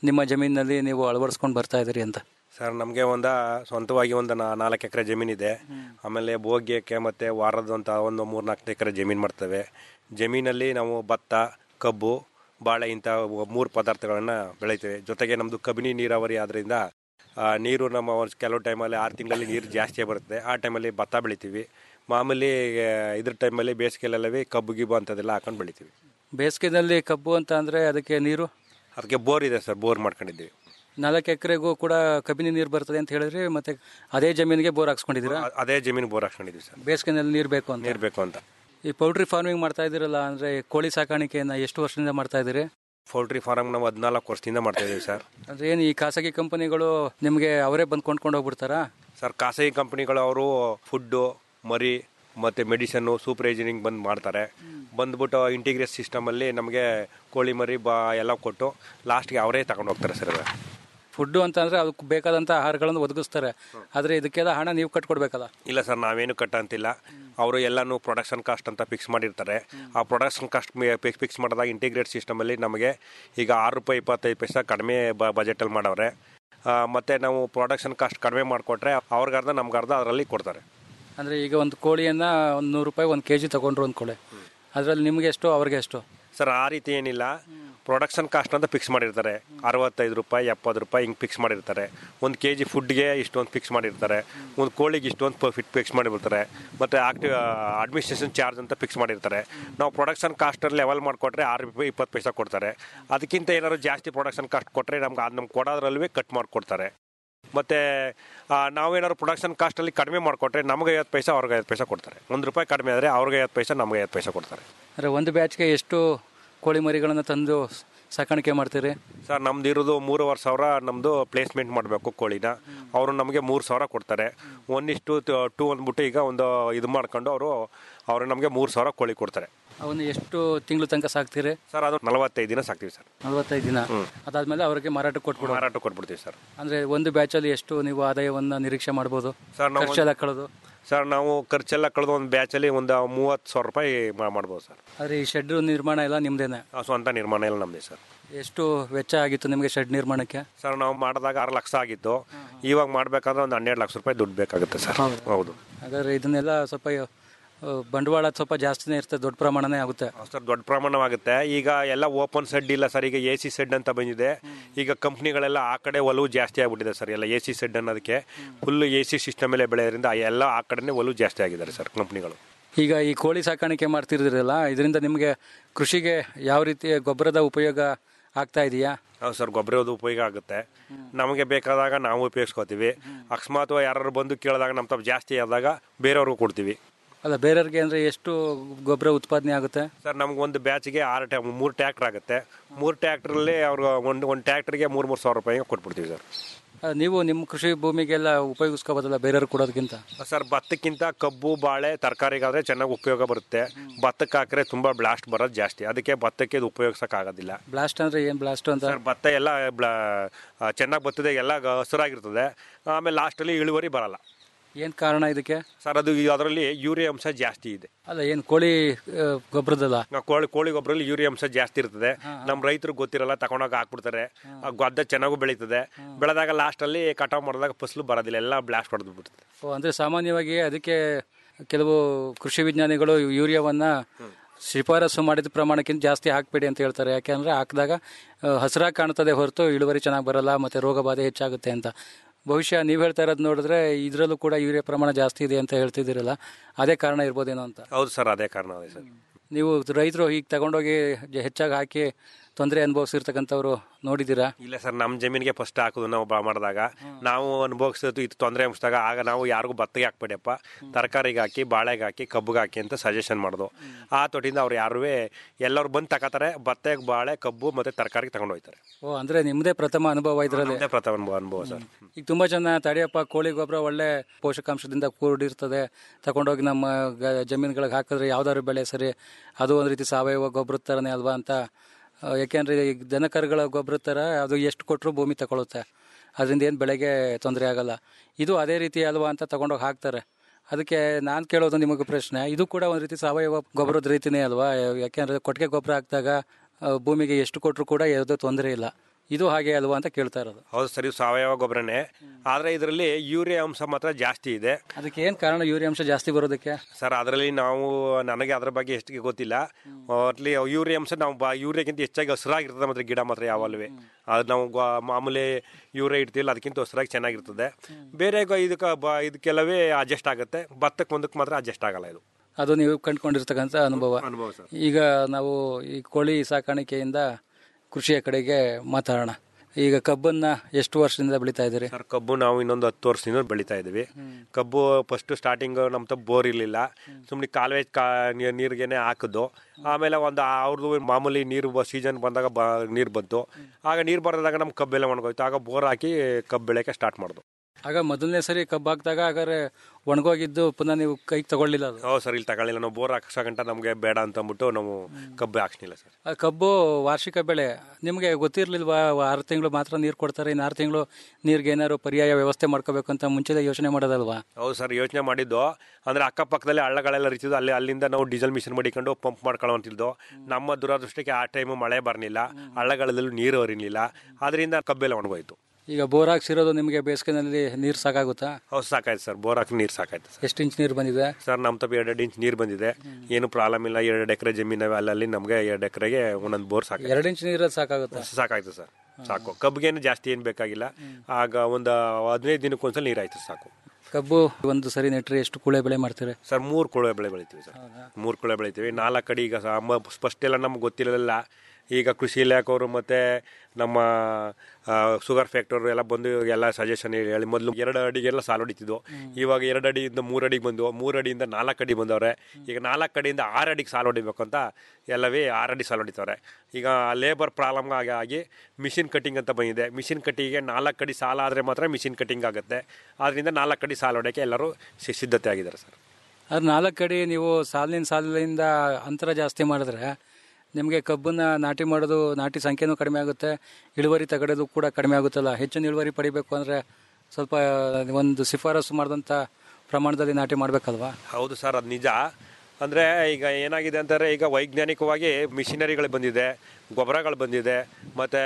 ನಿಮ್ಮ ಜಮೀನಿನಲ್ಲಿ ನೀವು ಅಳವಡಿಸ್ಕೊಂಡು ಬರ್ತಾ ಇದ್ದೀರಿ ಅಂತ ಸರ್ ನಮಗೆ ಒಂದು ಸ್ವಂತವಾಗಿ ಒಂದು ನಾ- ನಾಲ್ಕು ಎಕರೆ ಜಮೀನಿದೆ ಆಮೇಲೆ ಭೋಗ್ಯಕ್ಕೆ ಮತ್ತು ವಾರದ ಅಂತ ಒಂದು ಮೂರು ನಾಲ್ಕು ಎಕರೆ ಜಮೀನು ಮಾಡ್ತೇವೆ ಜಮೀನಲ್ಲಿ ನಾವು ಭತ್ತ ಕಬ್ಬು ಬಾಳೆ ಇಂಥ ಮೂರು ಪದಾರ್ಥಗಳನ್ನು ಬೆಳಿತೇವೆ ಜೊತೆಗೆ ನಮ್ಮದು ಕಬಿನಿ ನೀರಾವರಿ ಆದ್ದರಿಂದ ಆ, ನೀರು ನಮ್ಮ ಒಂದ್ ಕೆಲವು ಟೈಮಲ್ಲಿ ಆರು ತಿಂಗಳಲ್ಲಿ ನೀರು ಜಾಸ್ತಿ ಬರುತ್ತೆ ಆ ಟೈಮಲ್ಲಿ ಭತ್ತ ಬೆಳಿತೀವಿ ಮಾಮೂಲಿ ಆ, ಇದ್ರ ಟೈಮಲ್ಲಿ ಬೇಸಿಗೆಲೆಲ್ಲವೇ ಕಬ್ಬು ಗಿಬ್ಬು ಅಂಥದ್ದೆಲ್ಲ ಹಾಕೊಂಡು ಬೆಳಿತೀವಿ ಬೇಸಿಗೆನಲ್ಲಿ ಕಬ್ಬು ಅಂತ ಅಂದರೆ ಅದಕ್ಕೆ ನೀರು ಅದಕ್ಕೆ ಬೋರ್ ಇದೆ ಸರ್ ಬೋರ್ ಮಾಡ್ಕೊಂಡಿದ್ದೀವಿ ನಾಲ್ಕು ಎಕರೆಗೂ ಕೂಡ ಕಬ್ಬಿನ ನೀರು ಬರ್ತದೆ ಅಂತ ಹೇಳಿದ್ರಿ ಮತ್ತೆ ಅದೇ ಜಮೀನಿಗೆ ಬೋರ್ ಹಾಕ್ಸ್ಕೊಂಡಿದ್ದೀರಾ ಅ- ಅದೇ ಜಮೀನು ಬೋರ್ ಹಾಕೊಂಡಿದ್ದೀವಿ ಸರ್ ಬೇಸಿಗೆನಲ್ಲಿ ನೀರು ಬೇಕು ಅಂತ ನೀರು ಬೇಕು ಅಂತ ಈ ಪೌಲ್ಟ್ರಿ ಫಾರ್ಮಿಂಗ್ ಮಾಡ್ತಾ ಇದ್ದೀರಲ್ಲ ಅಂದರೆ ಕೋಳಿ ಸಾಕಾಣಿಕೆಯನ್ನು ಎಷ್ಟು ವರ್ಷದಿಂದ ಮಾಡ್ತಾ ಇದ್ದೀರಿ ಪೌಲ್ಟ್ರಿ ಫಾರಮ್ ನಾವು ಹದಿನಾಲ್ಕು ವರ್ಷದಿಂದ ಮಾಡ್ತಾ ಇದ್ದೀವಿ ಸರ್ ಅಂದರೆ ಏನು ಈ ಖಾಸಗಿ ಕಂಪನಿಗಳು ನಿಮಗೆ ಅವರೇ ಬಂದು ಕೊಂಡ್ಕೊಂಡು ಹೋಗ್ಬಿಡ್ತಾರಾ ಸರ್ ಖಾಸಗಿ ಕಂಪನಿಗಳು ಅವರು ಫುಡ್ಡು ಮರಿ ಮತ್ತು ಮೆಡಿಸನ್ನು ಸೂಪರ್ವೈಸರಿಂಗ್ ಬಂದು ಮಾಡ್ತಾರೆ ಬಂದ್ಬಿಟ್ಟು ಇಂಟಿಗ್ರೇಟ್ ಸಿಸ್ಟಮಲ್ಲಿ ನಮಗೆ ಕೋಳಿ ಮರಿ ಬಾ ಎಲ್ಲ ಕೊಟ್ಟು ಲಾಸ್ಟ್ಗೆ ಅವರೇ ತಗೊಂಡು ಹೋಗ್ತಾರೆ ಸರ್ ಇವಾಗ. ಫುಡ್ಡು ಅಂತ ಅಂದರೆ ಅದಕ್ಕೆ ಬೇಕಾದಂಥ ಆಹಾರಗಳನ್ನು ಒದಗಿಸ್ತಾರೆ ಆದರೆ ಇದಕ್ಕೆಲ್ಲ ಹಣ ನೀವು ಕಟ್ಕೊಡ್ಬೇಕಲ್ಲ ಇಲ್ಲ ಸರ್ ನಾವೇನು ಕಟ್ಟಂತಿಲ್ಲ ಅವರು ಎಲ್ಲನೂ ಪ್ರೊಡಕ್ಷನ್ ಕಾಸ್ಟ್ ಅಂತ ಫಿಕ್ಸ್ ಮಾಡಿರ್ತಾರೆ ಆ ಪ್ರೊಡಕ್ಷನ್ ಕಾಸ್ಟ್ ಫಿಕ್ಸ್ ಮಾಡಿದಾಗ ಇಂಟಿಗ್ರೇಟ್ ಸಿಸ್ಟಮಲ್ಲಿ ನಮಗೆ ಈಗ ಆರು ರೂಪಾಯಿ ಇಪ್ಪತ್ತೈದು ಪೈಸಾ ಕಡಿಮೆ ಬ ಬಜೆಟಲ್ಲಿ ಮಾಡವ್ರೆ ಆ, ಮತ್ತೆ ನಾವು ಪ್ರೊಡಕ್ಷನ್ ಕಾಸ್ಟ್ ಕಡಿಮೆ ಮಾಡಿಕೊಟ್ರೆ ಅವ್ರಿಗರ್ಧ ನಮ್ಗರ್ಧ ಅದರಲ್ಲಿ ಕೊಡ್ತಾರೆ ಅಂದರೆ ಈಗ ಒಂದು ಕೋಳಿಯನ್ನು ಒಂದು ನೂರು ರೂಪಾಯಿ ಒಂದು ಕೆ ಜಿ ತೊಗೊಂಡ್ರು ಅಂದ್ಕೊಳ್ಳಿ ಅದರಲ್ಲಿ ನಿಮಗೆ ಎಷ್ಟು ಅವ್ರಿಗೆ ಎಷ್ಟು ಸರ್ ಆ ರೀತಿ ಏನಿಲ್ಲ ಪ್ರೊಡಕ್ಷನ್ ಕಾಸ್ಟ್ ಅಂತ ಫಿಕ್ಸ್ ಮಾಡಿರ್ತಾರೆ ಅರವತ್ತೈದು ರೂಪಾಯಿ ಎಪ್ಪತ್ತು ರೂಪಾಯಿ ಹಿಂಗೆ ಫಿಕ್ಸ್ ಮಾಡಿರ್ತಾರೆ ಒಂದು ಕೆ ಜಿ ಫುಡ್ಗೆ ಇಷ್ಟೊಂದು ಫಿಕ್ಸ್ ಮಾಡಿರ್ತಾರೆ ಒಂದು ಕೋಳಿಗೆ ಇಷ್ಟೊಂದು ಫಿಟ್ ಫಿಕ್ಸ್ ಮಾಡಿರ್ತಾರೆ ಮತ್ತು ಆಕ್ಟಿವ್ ಅಡ್ಮಿನಿಸ್ಟ್ರೇಷನ್ ಚಾರ್ಜ್ ಅಂತ ಫಿಕ್ಸ್ ಮಾಡಿರ್ತಾರೆ ನಾವು ಪ್ರೊಡಕ್ಷನ್ ಕಾಸ್ಟಲ್ಲಿ ಲೆವೆಲ್ ಮಾಡಿಕೊಟ್ರೆ ಆರು ರೂಪಾಯಿ ಇಪ್ಪತ್ತು ಪೈಸಾ ಕೊಡ್ತಾರೆ ಅದಕ್ಕಿಂತ ಏನಾದ್ರು ಜಾಸ್ತಿ ಪ್ರೊಡಕ್ಷನ್ ಕಾಸ್ಟ್ ಕೊಟ್ಟರೆ ನಮ್ಗೆ ಅದು ನಮ್ಗೆ ಕೊಡೋದ್ರಲ್ಲೂ ಕಟ್ ಮಾಡಿಕೊಡ್ತಾರೆ ಮತ್ತು ನಾವೇನಾದ್ರು ಪ್ರೊಡಕ್ಷನ್ ಕಾಸ್ಟಲ್ಲಿ ಕಡಿಮೆ ಮಾಡಿಕೊಟ್ರೆ ನಮಗೆ ಐವತ್ತು ಪೈಸೆ ಅವ್ರಿಗೆ ಐವತ್ತು ಪೈಸೆ ಕೊಡ್ತಾರೆ ಒಂದು ರೂಪಾಯಿ ಕಡಿಮೆ ಆದರೆ ಅವ್ರಿಗೆ ಐವತ್ತು ಪೈಸೆ ನಮಗೆ ಐವತ್ತು ಪೈಸೆ ಕೊಡ್ತಾರೆ ಅಂದರೆ ಒಂದು ಬ್ಯಾಚ್ಗೆ ಎಷ್ಟು ಕೋಳಿ ಮರಿಗಳನ್ನು ತಂದು ಸಾಕಾಣಿಕೆ ಮಾಡ್ತೀರಿ ಸರ್ ನಮ್ದು ಇರೋದು ಮೂರುವರೆ ಸಾವಿರ ನಮ್ಮದು ಪ್ಲೇಸ್ಮೆಂಟ್ ಮಾಡಬೇಕು ಕೋಳಿನ ಅವರು ನಮಗೆ ಮೂರು ಸಾವಿರ ಕೊಡ್ತಾರೆ ಒನ್ ಇಷ್ಟು ಟು ಅಂದ್ಬಿಟ್ಟು ಈಗ ಒಂದು ಇದು ಮಾಡ್ಕೊಂಡು ಅವರು ಅವರು ನಮಗೆ ಮೂರು ಸಾವಿರ ಕೋಳಿ ಕೊಡ್ತಾರೆ ಅವನ್ನ ಎಷ್ಟು ತಿಂಗಳು ತನಕ ಸಾಕ್ತೀರಿ ಸರ್ ಅದು ನಲವತ್ತೈದು ದಿನ ಸಾಕ್ತೀವಿ ಸರ್ ನಲವತ್ತೈದು ದಿನ ಅದಾದ್ಮೇಲೆ ಅವರಿಗೆ ಮಾರಾಟ ಕೊಟ್ಬಿಡೋ ಮಾರಾಟ ಕೊಟ್ಬಿಡ್ತೀವಿ ಸರ್ ಅಂದರೆ ಒಂದು ಬ್ಯಾಚಲ್ಲಿ ಎಷ್ಟು ನೀವು ಆದಾಯವನ್ನು ನಿರೀಕ್ಷೆ ಮಾಡ್ಬೋದು ಸರ್ ನಾವು ಖರ್ಚೆಲ್ಲ ಕಳೆದು ಸರ್ ನಾವು ಖರ್ಚೆಲ್ಲ ಕಳೆದು ಒಂದು ಬ್ಯಾಚಲ್ಲಿ ಒಂದು ಮೂವತ್ತು ಸಾವಿರ ರೂಪಾಯಿ ಮಾ- ಮಾಡ್ಬೋದು ಸರ್ ಆದರೆ ಈ ಶೆಡ್ ನಿರ್ಮಾಣ ಎಲ್ಲ ನಿಮ್ಮದೇನೆ ಆ ಸ್ವಂತ ನಿರ್ಮಾಣ ಎಲ್ಲ ನಮ್ಮದೇ ಸರ್ ಎಷ್ಟು ವೆಚ್ಚ ಆಗಿತ್ತು ನಿಮಗೆ ಶೆಡ್ ನಿರ್ಮಾಣಕ್ಕೆ ಸರ್ ನಾವು ಮಾಡಿದಾಗ ಆರು ಲಕ್ಷ ಆಗಿತ್ತು ಇವಾಗ ಮಾಡಬೇಕಾದ್ರೆ ಒಂದು ಹನ್ನೆರಡು ಲಕ್ಷ ರೂಪಾಯಿ ದುಡ್ಡು ಬೇಕಾಗುತ್ತೆ ಸರ್ ಹೌದು ಹಾಗಾದ್ರೆ ಇದನ್ನೆಲ್ಲ ಸ್ವಲ್ಪ ಆ, ಬಂಡವಾಳ ಸ್ವಲ್ಪ ಜಾಸ್ತಿನೇ ಇರ್ತದೆ ದೊಡ್ಡ ಪ್ರಮಾಣನೇ ಆಗುತ್ತೆ ಸರ್ ದೊಡ್ಡ ಪ್ರಮಾಣವಾಗುತ್ತೆ ಈಗ ಎಲ್ಲ ಓಪನ್ ಸೆಡ್ ಇಲ್ಲ ಸರ್ ಈಗ ಎ ಸಿ ಸೆಡ್ ಅಂತ ಬಂದಿದೆ ಈಗ ಕಂಪ್ನಿಗಳೆಲ್ಲ ಆ ಕಡೆ ಒಲವು ಜಾಸ್ತಿ ಆಗ್ಬಿಟ್ಟಿದೆ ಸರ್ ಎಲ್ಲ ಎ ಸಿ ಸೆಡ್ ಅನ್ನೋದಕ್ಕೆ ಫುಲ್ ಎ ಸಿ ಸಿಸ್ಟಮಲ್ಲೇ ಬೆಳೆಯೋದ್ರಿಂದ ಎಲ್ಲ ಆ ಕಡೆನೇ ಒಲವು ಜಾಸ್ತಿ ಆಗಿದ್ದಾರೆ ಸರ್ ಕಂಪ್ನಿಗಳು ಈಗ ಈ ಕೋಳಿ ಸಾಕಾಣಿಕೆ ಮಾಡ್ತಿರ್ದಿರಲ್ಲ ಇದರಿಂದ ನಿಮಗೆ ಕೃಷಿಗೆ ಯಾವ ರೀತಿಯ ಗೊಬ್ಬರದ ಉಪಯೋಗ ಆಗ್ತಾ ಇದೆಯಾ ಹೌದು ಸರ್ ಗೊಬ್ಬರದ ಉಪಯೋಗ ಆಗುತ್ತೆ ನಮಗೆ ಬೇಕಾದಾಗ ನಾವು ಉಪಯೋಗಿಸ್ಕೋತೀವಿ ಅಕಸ್ಮಾತ್ ಯಾರು ಬಂದು ಕೇಳಿದಾಗ ನಮ್ಮ ತಪ್ಪು ಜಾಸ್ತಿ ಆದಾಗ ಬೇರೆಯವ್ರಿಗೂ ಕೊಡ್ತೀವಿ ಅಲ್ಲ ಬೇರೆಯವ್ರಿಗೆ ಅಂದರೆ ಎಷ್ಟು ಗೊಬ್ಬರ ಉತ್ಪಾದನೆ ಆಗುತ್ತೆ ಸರ್ ನಮ್ಗೆ ಒಂದು ಬ್ಯಾಚ್ಗೆ ಆರು ಟ್ಯಾ ಮೂರು ಟ್ಯಾಕ್ಟರ್ ಆಗುತ್ತೆ ಮೂರು ಟ್ಯಾಕ್ಟ್ರಲ್ಲಿ ಅವ್ರಿಗೆ ಒಂದು ಒಂದು ಟ್ಯಾಕ್ಟ್ರಿಗೆ ಮೂರು ಮೂರು ಸಾವಿರ ರೂಪಾಯಿ ಕೊಟ್ಬಿಡ್ತೀವಿ ಸರ್ ಆ, ನೀವು ನಿಮ್ಮ ಕೃಷಿ ಭೂಮಿಗೆಲ್ಲ ಉಪಯೋಗಿಸ್ಕೋಬೋದಲ್ಲ ಬೇರೆಯವ್ರಿಗೆ ಕೊಡೋದಕ್ಕಿಂತ ಸರ್ ಭತ್ತಕ್ಕಿಂತ ಕಬ್ಬು ಬಾಳೆ ತರಕಾರಿಗಾದ್ರೆ ಚೆನ್ನಾಗಿ ಉಪಯೋಗ ಬರುತ್ತೆ ಭತ್ತಕ್ಕೆ ಹಾಕಿದ್ರೆ ತುಂಬ ಬ್ಲಾಸ್ಟ್ ಬರೋದು ಜಾಸ್ತಿ ಅದಕ್ಕೆ ಭತ್ತಕ್ಕೆ ಇದು ಉಪಯೋಗಿಸೋಕ್ಕಾಗೋದಿಲ್ಲ ಬ್ಲಾಸ್ಟ್ ಅಂದರೆ ಏನು ಬ್ಲಾಸ್ಟ್ ಅಂತ ಸರ್ ಭತ್ತ ಎಲ್ಲ ಚೆನ್ನಾಗಿ ಬರ್ತದೆ ಎಲ್ಲ ಗ- ಹಸಿರಾಗಿರ್ತದೆ ಆಮೇಲೆ ಲಾಸ್ಟಲ್ಲಿ ಇಳುವರಿ ಬರಲ್ಲ ಏನು ಕಾರಣ ಇದಕ್ಕೆ ಸರ್ ಅದು ಅದರಲ್ಲಿ ಯೂರಿಯಾ ಅಂಶ ಜಾಸ್ತಿ ಇದೆ ಅಲ್ಲ ಏನು ಕೋಳಿ ಆ, ಗೊಬ್ಬರದಲ್ಲ ಆ ಕೋಳಿ ಕೋಳಿ ಗೊಬ್ಬರಲ್ಲಿ ಯೂರಿಯಾ ಅಂಶ ಜಾಸ್ತಿ ಇರ್ತದೆ ನಮ್ಮ ರೈತರು ಗೊತ್ತಿರಲ್ಲ ತಗೊಂಡೋಗಿ ಹಾಕ್ಬಿಡ್ತಾರೆ ಆ ಗದ್ದೆ ಚೆನ್ನಾಗೂ ಬೆಳೀತದೆ ಬೆಳೆದಾಗ ಲಾಸ್ಟಲ್ಲಿ ಕಟಾವು ಮಾಡಿದಾಗ ಫಸಲು ಬರೋದಿಲ್ಲ ಎಲ್ಲ ಬ್ಲಾಸ್ಟ್ ಹೊಡೆದು ಬಿಡ್ತದೆ ಓ, ಅಂದ್ರೆ ಸಾಮಾನ್ಯವಾಗಿ ಅದಕ್ಕೆ ಕೆಲವು ಕೃಷಿ ವಿಜ್ಞಾನಿಗಳು ಯೂರಿಯಾವನ್ನ ಶಿಫಾರಸು ಮಾಡಿದ ಪ್ರಮಾಣಕ್ಕಿಂತ ಜಾಸ್ತಿ ಹಾಕಬೇಡಿ ಅಂತ ಹೇಳ್ತಾರೆ ಯಾಕೆಂದ್ರೆ ಹಾಕಿದಾಗ ಹಸಿರಾಗಿ ಕಾಣ್ತದೆ ಹೊರತು ಇಳುವರಿ ಚೆನ್ನಾಗಿ ಬರಲ್ಲ ಮತ್ತೆ ರೋಗ ಬಾಧೆ ಹೆಚ್ಚಾಗುತ್ತೆ ಅಂತ ಬಹುಶಃ ನೀವು ಹೇಳ್ತಾ ಇರೋದು ನೋಡಿದ್ರೆ ಇದರಲ್ಲೂ ಕೂಡ ಯೂರಿಯಾ ಪ್ರಮಾಣ ಜಾಸ್ತಿ ಇದೆ ಅಂತ ಹೇಳ್ತಿದ್ದೀರಲ್ಲ ಅದೇ ಕಾರಣ ಇರ್ಬೋದೇನೋ ಅಂತ ಹೌದು ಸರ್ ಅದೇ ಕಾರಣ ಅದೇ ಸರ್ ನೀವು ರೈತರು ಈಗ ತಗೊಂಡೋಗಿ ಜ- ಹೆಚ್ಚಾಗಿ ಹಾಕಿ ತೊಂದರೆ ಅನುಭವಿಸಿರ್ತಕ್ಕಂಥವ್ರು ನೋಡಿದ್ದೀರಾ ಇಲ್ಲ ಸರ್ ನಮ್ಮ ಜಮೀನಿಗೆ ಫಸ್ಟ್ ಹಾಕೋದು ನಾವು ಬಾ ಮಾಡಿದಾಗ ನಾವು ಅನುಭವಿಸೋದು ಇದು ತೊಂದರೆ ಅನ್ಸಿದಾಗ ಆಗ ನಾವು ಯಾರಿಗೂ ಭತ್ತಿಗೆ ಹಾಕ್ಬೇಡಿಯಪ್ಪ ತರಕಾರಿಗೆ ಹಾಕಿ ಬಾಳೆಗೆ ಹಾಕಿ ಕಬ್ಬಿಗೆ ಹಾಕಿ ಅಂತ ಸಜೆಷನ್ ಮಾಡೋದು ಆ ತೊಟ್ಟಿಂದ ಅವ್ರು ಯಾರೂ ಎಲ್ಲರೂ ಬಂದು ತಗೋತಾರೆ ಭತ್ತಕ್ಕೆ ಬಾಳೆ ಕಬ್ಬು ಮತ್ತು ತರಕಾರಿಗೆ ತಗೊಂಡು ಹೋಗ್ತಾರೆ ಓ ಅಂದ್ರೆ ನಿಮ್ಮದೇ ಪ್ರಥಮ ಅನುಭವ ಇದರಲ್ಲಿ ಅದೇ ಪ್ರಥಮ ಅನುಭವ ಅನುಭವ ಸರ್ ಈಗ ತುಂಬಾ ಜನ ತಡಿಯಪ್ಪ ಕೋಳಿ ಗೊಬ್ಬರ ಒಳ್ಳೆ ಪೋಷಕಾಂಶದಿಂದ ಕೂಡಿರ್ತದೆ ತಗೊಂಡೋಗಿ ನಮ್ಮ ಗ- ಜಮೀನುಗಳಿಗೆ ಹಾಕಿದ್ರೆ ಯಾವ್ದಾದ್ರು ಬೆಳೆ ಸರಿ ಅದು ಒಂದು ರೀತಿ ಸಾವಯವ ಗೊಬ್ಬರದ ಥರನೇ ಅಲ್ವಾ ಅಂತ ಆ, ಯಾಕೆಂದ್ರೆ ಈಗ ದನಕರುಗಳ ಗೊಬ್ಬರದ ಥರ ಅದು ಎಷ್ಟು ಕೊಟ್ಟರು ಭೂಮಿ ತಗೊಳುತ್ತೆ ಅದರಿಂದ ಏನು ಬೆಳೆಗೆ ತೊಂದರೆ ಆಗಲ್ಲ ಇದು ಅದೇ ರೀತಿ ಅಲ್ವಾ ಅಂತ ತಗೊಂಡೋಗಿ ಹಾಕ್ತಾರೆ ಅದಕ್ಕೆ ನಾನು ಕೇಳೋದು ನಿಮಗೆ ಪ್ರಶ್ನೆ ಇದು ಕೂಡ ಒಂದು ರೀತಿ ಸಾವಯವ ಗೊಬ್ಬರದ ರೀತಿನೇ ಅಲ್ವಾ ಯಾಕೆಂದ್ರೆ ಕೊಟ್ಟಿಗೆ ಗೊಬ್ಬರ ಹಾಕಿದಾಗ ಆ, ಭೂಮಿಗೆ ಎಷ್ಟು ಕೊಟ್ಟರು ಕೂಡ ಯಾವುದೋ ತೊಂದರೆ ಇಲ್ಲ ಇದು ಹಾಗೆ ಅಲ್ವಾ ಅಂತ ಕೇಳ್ತಾ ಇರೋದು ಹೌದು ಸರಿ ಸಾವಯವ ಗೊಬ್ಬರನೇ ಆದ್ರೆ ಇದರಲ್ಲಿ ಯೂರಿಯಾ ಅಂಶ ಮಾತ್ರ ಜಾಸ್ತಿ ಇದೆ ಅದಕ್ಕೆ ಏನ್ ಕಾರಣ ಯೂರಿಯಾ ಅಂಶ ಜಾಸ್ತಿ ಬರೋದಕ್ಕೆ ಸರ್ ಅದರಲ್ಲಿ ನಾವು ನನಗೆ ಅದ್ರ ಬಗ್ಗೆ ಎಷ್ಟು ಗೊತ್ತಿಲ್ಲ ಅಲ್ಲಿ ಯೂರಿಯಾ ಅಂಶ ನಾವು ಬಾ ಯೂರಿಯಾಗಿಂತ ಹೆಚ್ಚಾಗಿ ಹಸಿರಾಗಿರ್ತದೆ ಮಾತ್ರ ಗಿಡ ಮಾತ್ರ ಯಾವಲ್ವೇ ಅದು ನಾವು ಗೊ- ಮಾಮೂಲಿ ಯೂರಿಯಾ ಇಡ್ತಿಲ್ಲ ಅದಕ್ಕಿಂತ ಹಸಿರಾಗಿ ಚೆನ್ನಾಗಿರ್ತದೆ ಬೇರೆ ಗೊ- ಇದಕ್ಕೆ ಬ ಇದಕ್ಕೆಲ್ಲವೇ ಅಡ್ಜಸ್ಟ್ ಆಗುತ್ತೆ ಭತ್ತಕ್ಕೆ ಒಂದಕ್ಕೆ ಮಾತ್ರ ಅಡ್ಜಸ್ಟ್ ಆಗಲ್ಲ ಇದು ಅದು ನೀವು ಕಂಡುಕೊಂಡಿರ್ತಕ್ಕಂಥ ಅನುಭವ ಅನುಭವ ಸರ್ ಈಗ ನಾವು ಈ ಕೋಳಿ ಸಾಕಾಣಿಕೆಯಿಂದ ಕೃಷಿಯ ಕಡೆಗೆ ಮಾತಾಡೋಣ ಈಗ ಕಬ್ಬನ್ನ ಎಷ್ಟು ವರ್ಷದಿಂದ ಬೆಳೀತಾ ಇದ್ದೀರಿ ಸರ್ ಕಬ್ಬು ನಾವು ಇನ್ನೊಂದು ಹತ್ತು ವರ್ಷದಿಂದ ಬೆಳೀತಾ ಇದ್ದೀವಿ ಕಬ್ಬು ಫಸ್ಟ್ ಸ್ಟಾರ್ಟಿಂಗ್ ನಮ್ಮ ತ ಬೋರ್ ಇರಲಿಲ್ಲ ಸುಮ್ಮನೆ ಕಾಲುವೆ ಕಾ ನೀ- ನೀರಿಗೆನೆ ಹಾಕಿದ್ದು ಆಮೇಲೆ ಒಂದು ಅವ್ರದ್ದು ಮಾಮೂಲಿ ನೀರು ಸೀಸನ್ ಬಂದಾಗ ಬ ನೀರು ಬಂತು ಆಗ ನೀರು ಬರದಾಗ ನಮ್ಮ ಕಬ್ಬೆಲ್ಲ ಒಣಗೋಯ್ತು ಆಗ ಬೋರ್ ಹಾಕಿ ಕಬ್ಬು ಬೆಳೆಯೋಕೆ ಸ್ಟಾರ್ಟ್ ಮಾಡಿದ್ರು ಆಗ ಮೊದಲನೇ ಸರಿ ಕಬ್ಬು ಹಾಕಿದಾಗ ಹಾಗಾದ್ರೆ ಒಣಗೋಗಿದ್ದು ಪುನಃ ನೀವು ಕೈಗೆ ತಗೊಳ್ಳಿಲ್ಲ ಅದು ಹೌದು ಸರ್ ಇಲ್ಲಿ ತಗೊಳ್ಳಿಲ್ಲ ನಾವು ಬೋರ್ ಹಾಕ್ಸೋ ಗಂಟ ನಮಗೆ ಬೇಡ ಅಂತ ಅಂದ್ಬಿಟ್ಟು ನಾವು ಕಬ್ಬು ಹಾಕ್ಸಲಿಲ್ಲ ಸರ್ ಆ ಕಬ್ಬು ವಾರ್ಷಿಕ ಬೆಳೆ ನಿಮಗೆ ಗೊತ್ತಿರ್ಲಿಲ್ವಾ ಆರು ತಿಂಗಳು ಮಾತ್ರ ನೀರು ಕೊಡ್ತಾರೆ ಇನ್ನು ಆರು ತಿಂಗಳು ನೀರಿಗೆ ಏನಾದ್ರು ಪರ್ಯಾಯ ವ್ಯವಸ್ಥೆ ಮಾಡ್ಕೋಬೇಕು ಅಂತ ಮುಂಚೆ ಯೋಚನೆ ಮಾಡೋದಲ್ವಾ ಹೌದು ಸರ್ ಯೋಚನೆ ಮಾಡಿದ್ದು ಅಂದ್ರೆ ಅಕ್ಕಪಕ್ಕದಲ್ಲಿ ಹಳ್ಳಗಳೆಲ್ಲ ರೀತಿದ್ದು ಅಲ್ಲಿ ಅಲ್ಲಿಂದ ನಾವು ಡೀಸೆಲ್ ಮಿಷಿನ್ ಮಡಿಕೊಂಡು ಪಂಪ್ ಮಾಡ್ಕೊಳ್ಳೋಂತಿದ್ದು ನಮ್ಮ ದುರದೃಷ್ಟಕ್ಕೆ ಆ ಟೈಮು ಮಳೆ ಬರಲಿಲ್ಲ ಹಳ್ಳಗಳಲ್ಲೂ ನೀರು ಹರಿಲಿಲ್ಲ ಅದರಿಂದ ಕಬ್ಬೆಲ್ಲ ಒಣಗೋಯ್ತು ಈಗ ಬೋರ್ ಹಾಕ್ಸಿರೋದು ನಿಮಗೆ ಬೇಸಿಗೆನಲ್ಲಿ ನೀರು ಸಾಕಾಗುತ್ತಾ ಹೌದು ಸಾಕಾಯ್ತು ಸರ್ ಬೋರ್ ಹಾಕಿ ನೀರು ಸಾಕಾಯ್ತು ಸರ್ ಎಷ್ಟು ಇಂಚ್ ನೀರು ಬಂದಿದೆ ಸರ್ ನಮ್ಮ ತಪ್ಪ ಎರಡು ಇಂಚ್ ನೀರು ಬಂದಿದೆ ಏನು ಪ್ರಾಬ್ಲಮ್ ಇಲ್ಲ ಎರಡು ಎಕರೆ ಜಮೀನವೆ ಅಲ್ಲಲ್ಲಿ ನಮಗೆ ಎರಡು ಎಕರೆಗೆ ಒಂದೊಂದು ಬೋರ್ ಸಾಕು ಎರಡು ಇಂಚ್ ನೀರಲ್ಲಿ ಸಾಕಾಗುತ್ತಾ ಸಾಕಾಯ್ತು ಸರ್ ಸಾಕು ಕಬ್ಬಿಗೇನು ಜಾಸ್ತಿ ಏನು ಬೇಕಾಗಿಲ್ಲ ಆಗ ಒಂದು ಹದಿನೈದು ದಿನಕ್ಕೊಂದ್ಸಲ ನೀರು ಆಯ್ತು ಸಾಕು ಕಬ್ಬು ಒಂದು ಸರಿ ನೆಟ್ರೆ ಎಷ್ಟು ಕುಳೆ ಬೆಳೆ ಮಾಡ್ತೀರಿ ಸರ್ ಮೂರು ಕುಳೆ ಬೆಳೆ ಬೆಳಿತೀವಿ ಸರ್ ಮೂರು ಕುಳೆ ಬೆಳಿತೀವಿ ನಾಲ್ಕು ಕಡೆ ಈಗ ಫಸ್ಟ್ ಎಲ್ಲ ನಮ್ಗೆ ಗೊತ್ತಿರಲಿಲ್ಲ ಈಗ ಕೃಷಿ ಇಲಾಖೆಯವರು ಮತ್ತು ನಮ್ಮ ಶುಗರ್ ಫ್ಯಾಕ್ಟರಿ ಎಲ್ಲ ಬಂದು ಎಲ್ಲ ಸಜೆಷನ್ ಹೇಳಿ ಮೊದಲು ಎರಡು ಅಡಿಗೆಲ್ಲ ಸಾಲು ಹೊಡಿತಿದ್ವು ಇವಾಗ ಎರಡು ಅಡಿಯಿಂದ ಮೂರು ಅಡಿಗೆ ಬಂದು ಮೂರು ಅಡಿಯಿಂದ ನಾಲ್ಕು ಅಡಿ ಬಂದವ್ರೆ ಈಗ ನಾಲ್ಕು ಅಡಿಯಿಂದ ಆರು ಅಡಿಗೆ ಸಾಲು ಹೊಡಿಬೇಕು ಅಂತ ಎಲ್ಲವೇ ಆರು ಅಡಿ ಸಾಲು ಹೊಡಿತವ್ರೆ ಈಗ ಲೇಬರ್ ಪ್ರಾಬ್ಲಮ್ ಆಗಿ ಆಗಿ ಮಿಷಿನ್ ಕಟಿಂಗ್ ಅಂತ ಬಂದಿದೆ ಮಿಷಿನ್ ಕಟ್ಟಿಗೆ ನಾಲ್ಕು ಅಡಿ ಸಾಲ ಆದರೆ ಮಾತ್ರ ಮಿಷಿನ್ ಕಟಿಂಗ್ ಆಗುತ್ತೆ ಆದ್ದರಿಂದ ನಾಲ್ಕು ಅಡಿ ಸಾಲು ಹೊಡೆಯೋಕ್ಕೆ ಎಲ್ಲರೂ ಸಿ- ಸಿದ್ಧತೆ ಆಗಿದ್ದಾರೆ ಸರ್ ಅದು ನಾಲ್ಕು ಕಡೆ ನೀವು ಸಾಲಿನ ಸಾಲಿನಿಂದ ಅಂತರ ಜಾಸ್ತಿ ಮಾಡಿದ್ರೆ ನಿಮಗೆ ಕಬ್ಬನ್ನ ನಾಟಿ ಮಾಡೋದು ನಾಟಿ ಸಂಖ್ಯೆನೂ ಕಡಿಮೆ ಆಗುತ್ತೆ ಇಳುವರಿ ತಗೊಳ್ಳೋದು ಕೂಡ ಕಡಿಮೆ ಆಗುತ್ತಲ್ಲ ಹೆಚ್ಚಿನ ಇಳುವರಿ ಪಡಿಬೇಕು ಅಂದರೆ ಸ್ವಲ್ಪ ಒಂದು ಶಿಫಾರಸು ಮಾಡಿದಂಥ ಪ್ರಮಾಣದಲ್ಲಿ ನಾಟಿ ಮಾಡಬೇಕಲ್ವಾ ಹೌದು ಸರ್ ಅದು ನಿಜ ಅಂದರೆ ಈಗ ಏನಾಗಿದೆ ಅಂತಾರೆ ಈಗ ವೈಜ್ಞಾನಿಕವಾಗಿ ಮಿಷಿನರಿಗಳು ಬಂದಿದೆ ಗೊಬ್ಬರಗಳು ಬಂದಿದೆ ಮತ್ತು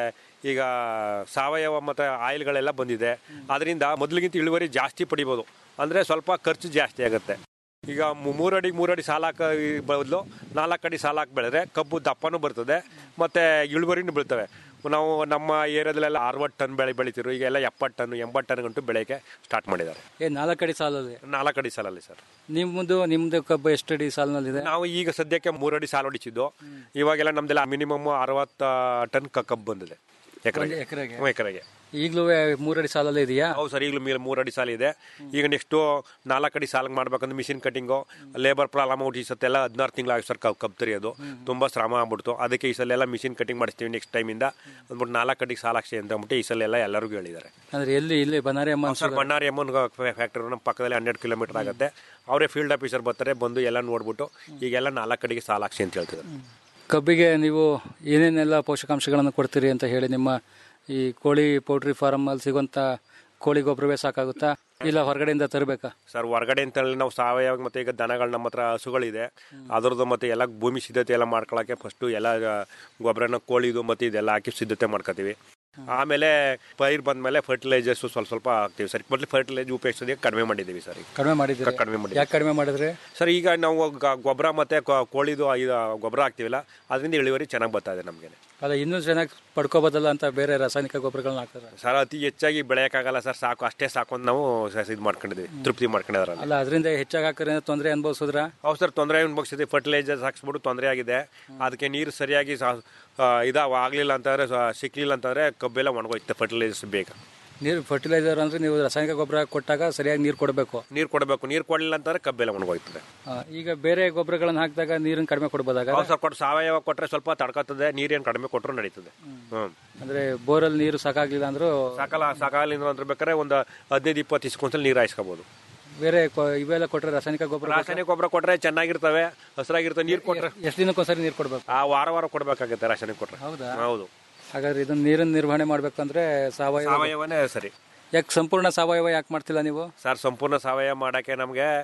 ಈಗ ಸಾವಯವ ಮತ್ತು ಆಯಿಲ್ಗಳೆಲ್ಲ ಬಂದಿದೆ ಅದರಿಂದ ಮೊದಲಿಗಿಂತ ಇಳುವರಿ ಜಾಸ್ತಿ ಪಡಿಬೋದು ಅಂದರೆ ಸ್ವಲ್ಪ ಖರ್ಚು ಜಾಸ್ತಿ ಆಗುತ್ತೆ ಈಗ ಮು- ಮೂರಡಿ ಮೂರಡಿ ಸಾಲ ಹಾಕ ಬದಲು ನಾಲ್ಕು ಅಡಿ ಸಾಲ ಹಾಕಿ ಬೆಳೆದ್ರೆ ಕಬ್ಬು ದಪ್ಪನೂ ಬರ್ತದೆ ಮತ್ತು ಇಳುವರಿನೂ ಬೀಳ್ತವೆ ನಾವು ನಮ್ಮ ಏರಿಯಾದಲ್ಲೆಲ್ಲ ಅರವತ್ತು ಟನ್ ಬೆಳೆ ಬೆಳಿತಿರು ಈಗ ಎಲ್ಲ ಎಪ್ಪತ್ತು ಟನ್ ಎಂಬತ್ತು ಟನ್ ಗಂಟು ಬೆಳೆಯೋಕ್ಕೆ ಸ್ಟಾರ್ಟ್ ಮಾಡಿದ್ದಾರೆ ಏ ನಾಲ್ಕು ಅಡಿ ಸಾಲಲ್ಲಿ ನಾಲ್ಕು ಅಡಿ ಸಾಲಲ್ಲಿ ಸರ್ ನಿಮ್ಮದು ನಿಮ್ಮದು ಕಬ್ಬು ಎಷ್ಟು ಅಡಿ ಸಾಲಿನಲ್ಲಿದೆ ನಾವು ಈಗ ಸದ್ಯಕ್ಕೆ ಮೂರಡಿ ಸಾಲ ಹೊಡಿಸಿದ್ದು ಇವಾಗೆಲ್ಲ ನಮ್ದೆಲ್ಲ ಮಿನಿಮಮ್ ಅರವತ್ತ ಟನ್ ಕ- ಕಬ್ಬು ಬಂದಿದೆ ಎಕರೆಗೆ ಒಂದು ಎಕರೆಗೆ? ಹ್ಮ್, ಎಕರೆಗೆ ಈಗಲೂ ಮೂರಡಿ ಸಾಲಲ್ಲೇ ಇದೆಯಾ ಹೌದು ಸರ್ ಈಗಲೂ ಮೇಲೆ ಮೂರಡಿ ಸಾಲ ಇದೆ ಈಗ ನೆಕ್ಸ್ಟು ನಾಲ್ಕು ಅಡಿ ಸಾಲ ಮಾಡ್ಬೇಕಂದ್ರೆ machine cutting labour problem out ಈ ಸತ್ತೆಲ್ಲ ಹದಿನಾರು ತಿಂಗಳು ಆಗಿ ಸರ್ ಕಬ್ ಕಬ್ಬು ತೆರೆಯೋದು ತುಂಬ ಶ್ರಮ ಆಗ್ಬಿಡ್ತು ಅದಕ್ಕೆ ಈ ಸಲ ಎಲ್ಲ ಮಿಷಿನ್ ಕಟಿಂಗ್ ಮಾಡಿಸ್ತೀವಿ ನೆಕ್ಸ್ಟ್ ಟೈಮಿಂದ ಅಂದ್ಬಿಟ್ಟು ನಾಲ್ಕು ಅಡಿಗೆ ಸಾಲ ಹಾಕ್ಸಿ ಅಂತ ಅಂದ್ಬಿಟ್ಟು ಈ ಸಲ ಎಲ್ಲ ಎಲ್ಲರಿಗೂ ಹೇಳಿದ್ದಾರೆ ಅಂದ್ರೆ ಎಲ್ಲಿ ಇಲ್ಲಿ ಬನಾರಿ ಅಮ್ಮ ಸರ್ ಬಣ್ಣಾರಿ ಅಮ್ಮನ ಫ್ಯಾಕ್ಟರಿ ನಮ್ಮ ಪಕ್ಕದಲ್ಲಿ ಹನ್ನೆರಡು ಕಿಲೋಮೀಟರ್ ಆಗುತ್ತೆ ಅವರೇ ಫೀಲ್ಡ್ ಆಫೀಸರ್ ಬರ್ತಾರೆ ಬಂದು ಎಲ್ಲ ನೋಡ್ಬಿಟ್ಟು ಈಗೆಲ್ಲ ನಾಲ್ಕು ಕಡೆಗೆ ಸಾಲ ಹಾಕ್ಸಿ ಅಂತ ಹೇಳ್ತಿದ್ದಾರೆ ಕಬ್ಬಿಗೆ ನೀವು ಏನೇನೆಲ್ಲ ಪೋಷಕಾಂಶಗಳನ್ನು ಕೊಡ್ತೀರಿ ಅಂತ ಹೇಳಿ ನಿಮ್ಮ ಈ ಕೋಳಿ ಪೌಲ್ಟ್ರಿ ಫಾರ್ಮ್ ಅಲ್ಲಿ ಸಿಗುವಂತ ಕೋಳಿ ಗೊಬ್ಬರವೇ ಸಾಕಾಗುತ್ತಾ ಇಲ್ಲ ಹೊರಗಡೆಯಿಂದ ತರಬೇಕಾ ಸರ್ ಹೊರಗಡೆ ಅಂತ ಹೇಳಿ ನಾವು ಸಾವಯವ ಮತ್ತೆ ಈಗ ದನಗಳು ನಮ್ಮ ಹತ್ರ ಹಸುಗಳಿದೆ ಅದರದ್ದು ಮತ್ತೆ ಎಲ್ಲ ಭೂಮಿ ಸಿದ್ಧತೆ ಎಲ್ಲ ಮಾಡ್ಕೊಳಕ್ಕೆ ಫಸ್ಟು ಎಲ್ಲ ಗೊಬ್ಬರನ ಕೋಳಿದು ಮತ್ತೆ ಇದೆಲ್ಲ ಹಾಕಿ ಸಿದ್ಧತೆ ಮಾಡ್ಕೋತೀವಿ ಆಮೇಲೆ ಪೈರ್ ಬಂದ್ಮೇಲೆ ಫರ್ಟಿಲೈಸರ್ಸ್ ಸ್ವಲ್ಪ ಸ್ವಲ್ಪ ಹಾಕ್ತೀವಿ ಸರ್ ಮೊದಲು ಫರ್ಟಿಲೈಸರ್ ಉಪಯೋಗಿಸೋದಕ್ಕೆ ಕಡಿಮೆ ಮಾಡಿದ್ದೀವಿ ಸರ್ ಈಗ ಕಡಿಮೆ ಮಾಡಿದ್ದೀರಿ ಕಡಿಮೆ ಮಾಡಿ ಯಾಕೆ ಕಡಿಮೆ ಮಾಡಿದ್ರಿ ಸರ್ ಈಗ ನಾವು ಗ- ಗೊಬ್ಬರ ಮತ್ತೆ ಕೊ- ಕೋಳಿದು ಇದು ಗೊಬ್ಬರ ಹಾಕ್ತೀವಲ್ಲ ಅದರಿಂದ ಇಳುವರಿ ಚೆನ್ನಾಗಿ ಬರ್ತಾ ಇದೆ ನಮಗೆ ಅಲ್ಲ ಇನ್ನೂ ಚೆನ್ನಾಗಿ ಪಡ್ಕೋಬೋದಲ್ಲ ಅಂತ ಬೇರೆ ರಾಸಾಯನಿಕ ಗೊಬ್ಬರಗಳನ್ನ ಹಾಕ್ತಾರೆ ಸರ್ ಅತಿ ಹೆಚ್ಚಾಗಿ ಬೆಳೆಯೋಕ್ಕಾಗಲ್ಲ ಸರ್ ಸಾಕು ಅಷ್ಟೇ ಸಾಕು ಅಂತ ನಾವು ಇದು ಮಾಡ್ಕೊಂಡಿದ್ದೀವಿ ತೃಪ್ತಿ ಮಾಡ್ಕೊಂಡಿದ್ದಾರೆ ಅಲ್ಲ ಅದರಿಂದ ಹೆಚ್ಚಾಗಿ ಹಾಕಿದ್ರೆ ತೊಂದರೆ ಅನುಭವಿಸಿದ್ರ ಹೌದು ಸರ್ ತೊಂದರೆ ಅನ್ಭವಿಸಿದೆ ಫರ್ಟಿಲೈಸರ್ಸ್ ಹಾಕ್ಸ್ಬಿಟ್ಟು ತೊಂದರೆ ಆಗಿದೆ ಅದಕ್ಕೆ ನೀರು ಸರಿಯಾಗಿ ಸಾ- ಆ, ಇದಾವ ಆಗಲಿಲ್ಲ ಅಂತಂದ್ರೆ ಸ- ಸಿಕ್ಲಿಲ್ಲ ಅಂತಂದ್ರೆ ಕಬ್ಬೆಲ್ಲ ಒಣಗೋಯ್ತೆ ಫರ್ಟಿಲೈಸರ್ಸ್ ಬೇಗ ನೀರು ಫರ್ಟಿಲೈಸರ್ ಅಂದ್ರೆ ನೀವು ರಾಸಾಯನಿಕ ಗೊಬ್ಬರ ಕೊಟ್ಟಾಗ ಸರಿಯಾಗಿ ನೀರು ಕೊಡಬೇಕು ನೀರು ಕೊಡಬೇಕು ನೀರು ಕೊಡಲಿಲ್ಲ ಅಂತಂದ್ರೆ ಕಬ್ಬೆಲ್ಲ ಒಣಗೋಯ್ತದೆ ಈಗ ಬೇರೆ ಗೊಬ್ಬರಗಳನ್ನ ಹಾಕಿದಾಗ ನೀರನ್ನು ಕಡಿಮೆ ಕೊಡ್ಬೋದಾಗ ಹೌದು ಸರ್ ಕೊಟ್ಟು ಸಾವಯವ ಕೊಟ್ಟರೆ ಸ್ವಲ್ಪ ತಡ್ಕೊತದೆ ನೀರೇನು ಕಡಿಮೆ ಕೊಟ್ಟರು ನಡೀತದೆ ಹ್ಞೂ ಅಂದ್ರೆ ಬೋರಲ್ಲಿ ನೀರು ಸಾಕಾಗ್ಲಿಲ್ಲ ಅಂದ್ರೂ ಸಾಕಲ್ಲ ಸಾಕಾಗಲಿಲ್ಲ ಅಂದ್ರೆ ಬೇಕಾದ್ರೆ ಒಂದು ಹದಿನೈದು ಇಪ್ಪತ್ತು ಇಸ್ಕೊಂಡ್ಸಲ ನೀರು ಹಾಯಿಸ್ಕೋಬೋದು ಬೇರೆ ಕೊ- ಇವೆಲ್ಲ ಕೊಟ್ರೆ ರಾಸಾಯನಿಕ ಗೊಬ್ಬರ ರಾಸಾಯನಿಕ ಗೊಬ್ಬರ ಕೊಟ್ರೆ ಚೆನ್ನಾಗಿರ್ತವೆ ಹಸಿರಾಗಿರ್ತವೆ ನೀರು ಕೊಟ್ರೆ ಎಷ್ಟು ದಿನಕ್ಕೊಂದ್ಸರಿ ನೀರು ಕೊಡ್ಬೇಕು ಆ ವಾರ ವಾರ ಕೊಡಬೇಕಾಗುತ್ತೆ ರಾಸಾಯನಿಕ ಕೊಟ್ರೆ ಹೌದಾ ಹೌದು ಹಾಗಾದ್ರೆ ಇದನ್ನ ನೀರನ್ನ ನಿರ್ವಹಣೆ ಮಾಡ್ಬೇಕಂದ್ರೆ ಸಾವಯವ ಸಾವಯವನೇ ಸರಿ ಯಾಕೆ ಸಂಪೂರ್ಣ ಸಾವಯವ ಯಾಕೆ ಮಾಡ್ತಿಲ್ಲ ನೀವು ಸರ್ ಸಂಪೂರ್ಣ ಸಾವಯವ ಮಾಡೋಕ್ಕೆ ನಮಗೆ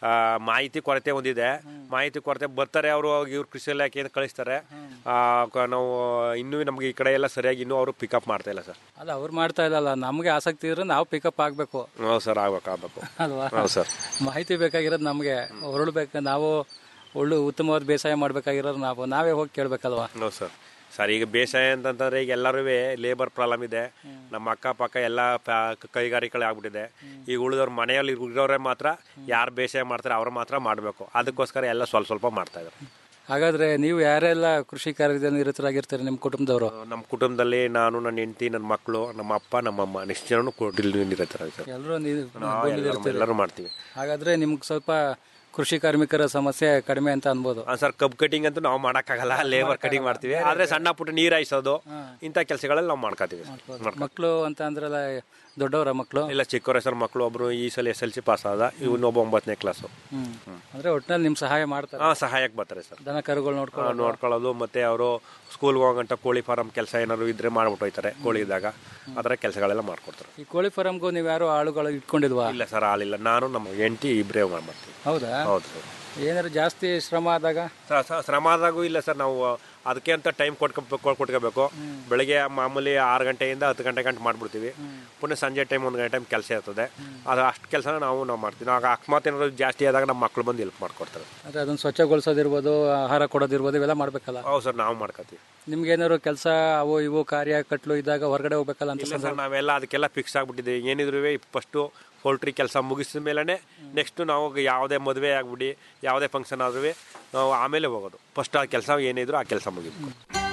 ಆ, ಮಾಹಿತಿ ಕೊರತೆ ಒಂದಿದೆ ಮಾಹಿತಿ ಕೊರತೆ ಬರ್ತಾರೆ ಅವರು ಇವ್ರು ಕೃಷಿ ಇಲಾಖೆಯಿಂದ ಕಳಿಸ್ತಾರೆ ಆ, ಕ- ನಾವು ಇನ್ನೂ ನಮ್ಗೆ ಈ ಕಡೆ ಎಲ್ಲ ಸರಿಯಾಗಿ ಇನ್ನೂ ಅವರು ಪಿಕಪ್ ಮಾಡ್ತಾ ಇಲ್ಲ ಸರ್ ಅಲ್ಲ ಅವ್ರು ಮಾಡ್ತಾ ಇಲ್ಲಲ್ಲ ನಮಗೆ ಆಸಕ್ತಿ ಇದ್ರೆ ನಾವು ಪಿಕಪ್ ಆಗಬೇಕು ಹೌದು ಸರ್ ಆಗ್ಬೇಕು ಆಗ್ಬೇಕು ಅಲ್ವಾ ಹೌದು ಸರ್ ಮಾಹಿತಿ ಬೇಕಾಗಿರೋದು ನಮಗೆ ಹೊರಡ್ಬೇಕು ನಾವು ಒಳ್ಳೆ ಉತ್ತಮವಾದ ಬೇಸಾಯ ಮಾಡ್ಬೇಕಾಗಿರೋದು ನಾವು ನಾವೇ ಹೋಗಿ ಕೇಳ್ಬೇಕಲ್ವಾ ಹೌದು ಸರ್ ಸರ್ ಈಗ ಬೇಸಾಯ ಅಂತಂತಂದ್ರೆ ಈಗ ಎಲ್ಲರೂ ಲೇಬರ್ ಪ್ರಾಬ್ಲಮ್ ಇದೆ ನಮ್ಮ ಅಕ್ಕಪಕ್ಕ ಎಲ್ಲ ಪ- ಕೈಗಾರಿಕೆಗಳು ಆಗ್ಬಿಟ್ಟಿದೆ ಈಗ ಉಳಿದವ್ರ ಮನೆಯಲ್ಲಿ ಇರೋರೇ ಮಾತ್ರ ಯಾರು ಬೇಸಾಯ ಮಾಡ್ತಾರೆ ಅವ್ರು ಮಾತ್ರ ಮಾಡಬೇಕು ಅದಕ್ಕೋಸ್ಕರ ಎಲ್ಲ ಸ್ವಲ್ಪ ಸ್ವಲ್ಪ ಮಾಡ್ತಾ ಇದ್ದಾರೆ ಹಾಗಾದ್ರೆ ನೀವು ಯಾರೆಲ್ಲ ಕೃಷಿ ಕಾರ್ಯದಲ್ಲಿ ನಿರತರಾಗಿರ್ತಾರೆ ನಿಮ್ಮ ಕುಟುಂಬದವರು ನಮ್ಮ ಕುಟುಂಬದಲ್ಲಿ ನಾನು ನನ್ನ ಹೆಂಡತಿ ನನ್ನ ಮಕ್ಕಳು ನಮ್ಮ ಅಪ್ಪ ನಮ್ಮಮ್ಮ ನೆಕ್ಸ್ಟ್ ಜನನು ಕೊಟ್ಟಿರ್ತಾರೆ ಸರ್ ಎಲ್ಲರೂ ನೀವು ನಾವು ಭೂಮಿಲಿ ಎಲ್ಲರೂ- ಇರ್ತೀರಿ. ಎಲ್ಲರೂ ಮಾಡ್ತೀವಿ ಹಾಗಾದ್ರೆ ನಿಮ್ಗೆ ಸ್ವಲ್ಪ ಕೃಷಿ ಕಾರ್ಮಿಕರ ಸಮಸ್ಯೆ ಕಡಿಮೆ ಅಂತ ಅನ್ಬೋದು ಆ, ಸರ್ ಕಬ್ ಕಟಿಂಗ್ ಅಂತೂ ನಾವು ಮಾಡೋಕ್ಕಾಗಲ್ಲ ಲೇಬರ್ ಕಟಿಂಗ್ ಮಾಡ್ತೀವಿ ಆದ್ರೆ ಸಣ್ಣ ಪುಟ್ಟ ನೀರು ಹಾಯಿಸೋದು ಇಂಥ ಕೆಲಸಗಳಲ್ಲಿ ನಾವು ಮಾಡ್ಕೋತೀವಿ ಮಕ್ಕಳು ಅಂತ ಅಂದ್ರಲ್ಲ ದೊಡ್ಡವರ ಮಕ್ಕಳು ಇಲ್ಲ ಚಿಕ್ಕವರ ಸರ್ ಮಕ್ಕಳು ಒಬ್ರು ಈ ಸಲ ಎಸ್ ಎಲ್ ಸಿ ಪಾಸ್ ಆದ ಇವನೊಬ್ಬ ಒಂಬತ್ತನೇ ಕ್ಲಾಸು ಹ್ಮ್ ಅಂದ್ರೆ ಒಟ್ಟಿನಲ್ಲಿ ನಿಮ್ ಸಹಾಯ ಮಾಡ್ತಾರೆ ಹಾ ಸಹಾಯಕ್ಕೆ ಬರ್ತಾರೆ ಸರ್ ದನ ಕರುಗಳು ಆ, ನೋಡ್ಕೊಳ್ಳೋದು ನೋಡ್ಕೊಳ್ಳೋದು ಮತ್ತೆ ಅವರು ಸ್ಕೂಲ್ಗೆ ಹೋಗಂಟ ಕೋಳಿ ಫಾರಂ ಕೆಲಸ ಏನಾದ್ರು ಇದ್ರೆ ಮಾಡ್ಬಿಟ್ಟು ಹೋಯ್ತಾರೆ ಕೋಳಿ ಇದ್ದಾಗ ಅದರ ಕೆಲಸಗಳೆಲ್ಲ ಮಾಡ್ಕೊಡ್ತಾರೆ ಈ ಕೋಳಿ ಫಾರಮ್ಗೂ ನೀವು ಯಾರು ಆಳುಗಳು ಇಟ್ಕೊಂಡಿಲ್ವಾ ಇಲ್ಲ ಸರ್ ಆಳಿಲ್ಲ ನಾನು ನಮ್ಮ ಹೆಂಡತಿ ಇಬ್ಬರೇ ಮಾಡ್ತೀವಿ ಹೌದಾ ಹೌದು ಸರ್ ಏನಾದ್ರು ಜಾಸ್ತಿ ಶ್ರಮ ಆದಾಗ ಸ- ಸ- ಶ್ರಮ ಆದಾಗೂ ಇಲ್ಲ ಸರ್ ನಾವು ಅದಕ್ಕೆ ಅಂತ ಟೈಮ್ ಕೊಟ್ಕೋಬೇಕು ಕೊಟ್ಕೋಬೇಕು ಬೆಳಗ್ಗೆ ಮಾಮೂಲಿ ಆರು ಗಂಟೆಯಿಂದ ಹತ್ತು ಗಂಟೆ ಗಂಟೆ ಮಾಡ್ಬಿಡ್ತೀವಿ ಪುನಃ ಸಂಜೆ ಟೈಮ್ ಒಂದು ಗಂಟೆ ಟೈಮ್ ಕೆಲಸ ಇರ್ತದೆ ಅದು ಅಷ್ಟು ಕೆಲಸನ ನಾವು ನಾವು ಮಾಡ್ತೀವಿ ನಾವು ಅಕಸ್ಮಾತ್ ಏನಾದ್ರು ಜಾಸ್ತಿ ಆದಾಗ ನಮ್ಮ ಮಕ್ಕಳು ಬಂದು ಹೆಲ್ಪ್ ಮಾಡ್ಕೊಡ್ತಾರೆ ಅಂದ್ರೆ ಅದನ್ನ ಸ್ವಚ್ಛಗೊಳಿಸೋದಿರ್ಬೋದು ಆಹಾರ ಕೊಡೋದಿರ್ಬೋದು ಇವೆಲ್ಲ ಮಾಡ್ಬೇಕಲ್ಲ ಹೌದು ಸರ್ ನಾವು ಮಾಡ್ಕೋತೀವಿ ನಿಮ್ಗೆ ಏನಾದ್ರು ಕೆಲಸ ಅವು ಇವು ಕಾರ್ಯ ಕಟ್ಲು ಇದ್ದಾಗ ಹೊರಗಡೆ ಹೋಗ್ಬೇಕಲ್ಲ ಅಂತ ಇಲ್ಲ ಸರ್ ನಾವೆಲ್ಲ ಅದಕ್ಕೆಲ್ಲ ಫಿಕ್ಸ್ ಆಗ್ಬಿಟ್ಟಿದ್ದೀವಿ ಏನಿದ್ರು ಫಸ್ಟು ಪೋಲ್ಟ್ರಿ ಕೆಲಸ ಮುಗಿಸಿದ ಮೇಲೆ ನೆಕ್ಸ್ಟ್ ನಾವು ಯಾವುದೇ ಮದುವೆ ಆಗ್ಬಿಡಿ ಯಾವುದೇ ಫಂಕ್ಷನ್ ಆದ್ರೂ ನಾವು ಆಮೇಲೆ ಹೋಗೋದು ಫಸ್ಟ್ ಆ ಕೆಲಸ ಏನಿದ್ರು ಆ ಕೆಲಸ ಮುಗಿಬೇಕು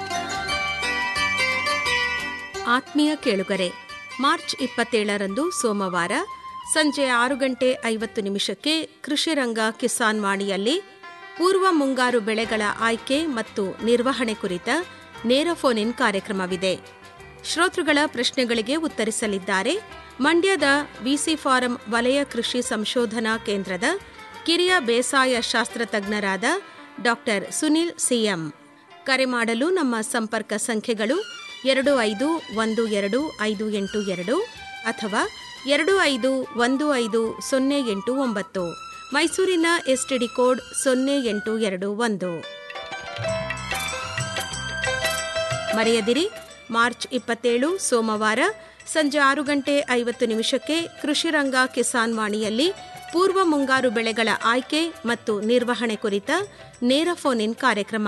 ಆತ್ಮೀಯ ಕೇಳುಗರೆ ಮಾರ್ಚ್ ಇಪ್ಪತ್ತೇಳರಂದು ಸೋಮವಾರ ಸಂಜೆ ಆರು ಗಂಟೆ ಐವತ್ತು ನಿಮಿಷಕ್ಕೆ ಕೃಷಿ ರಂಗ ಕಿಸಾನ್ ವಾಣಿಯಲ್ಲಿ ಪೂರ್ವ ಮುಂಗಾರು ಬೆಳೆಗಳ ಆಯ್ಕೆ ಮತ್ತು ನಿರ್ವಹಣೆ ಕುರಿತ ನೇರ ಫೋನ್ ಇನ್ ಕಾರ್ಯಕ್ರಮವಿದೆ ಶ್ರೋತೃಗಳ ಪ್ರಶ್ನೆಗಳಿಗೆ ಉತ್ತರಿಸಲಿದ್ದಾರೆ ಮಂಡ್ಯದ ವಿಸಿ ಫಾರಂ ವಲಯ ಕೃಷಿ ಸಂಶೋಧನಾ ಕೇಂದ್ರದ ಕಿರಿಯ ಬೇಸಾಯ ಶಾಸ್ತ್ರ ತಜ್ಞರಾದ ಡಾಕ್ಟರ್ ಸುನಿಲ್ ಸಿಎಂ ಕರೆ ಮಾಡಲು ನಮ್ಮ ಸಂಪರ್ಕ ಸಂಖ್ಯೆಗಳು ಎರಡು ಐದು ಒಂದು ಎರಡು ಐದು ಎಂಟು ಎರಡು ಅಥವಾ ಎರಡು ಐದು ಒಂದು ಐದು ಸೊನ್ನೆ ಎಂಟು ಒಂಬತ್ತು ಮೈಸೂರಿನ ಎಸ್ಟಿಡಿ ಕೋಡ್ ಸೊನ್ನೆ ಎಂಟು ಎರಡು ಒಂದು ಮರೆಯದಿರಿ ಮಾರ್ಚ್ ಇಪ್ಪತ್ತೇಳು ಸೋಮವಾರ ಸಂಜೆ ಆರು ಗಂಟೆ ಐವತ್ತು ನಿಮಿಷಕ್ಕೆ ಕೃಷಿರಂಗ ಕಿಸಾನ್ ವಾಣಿಯಲ್ಲಿ ಪೂರ್ವ ಮುಂಗಾರು ಬೆಳೆಗಳ ಆಯ್ಕೆ ಮತ್ತು ನಿರ್ವಹಣೆ ಕುರಿತ ನೇರ ಫೋನ್ ಇನ್ ಕಾರ್ಯಕ್ರಮ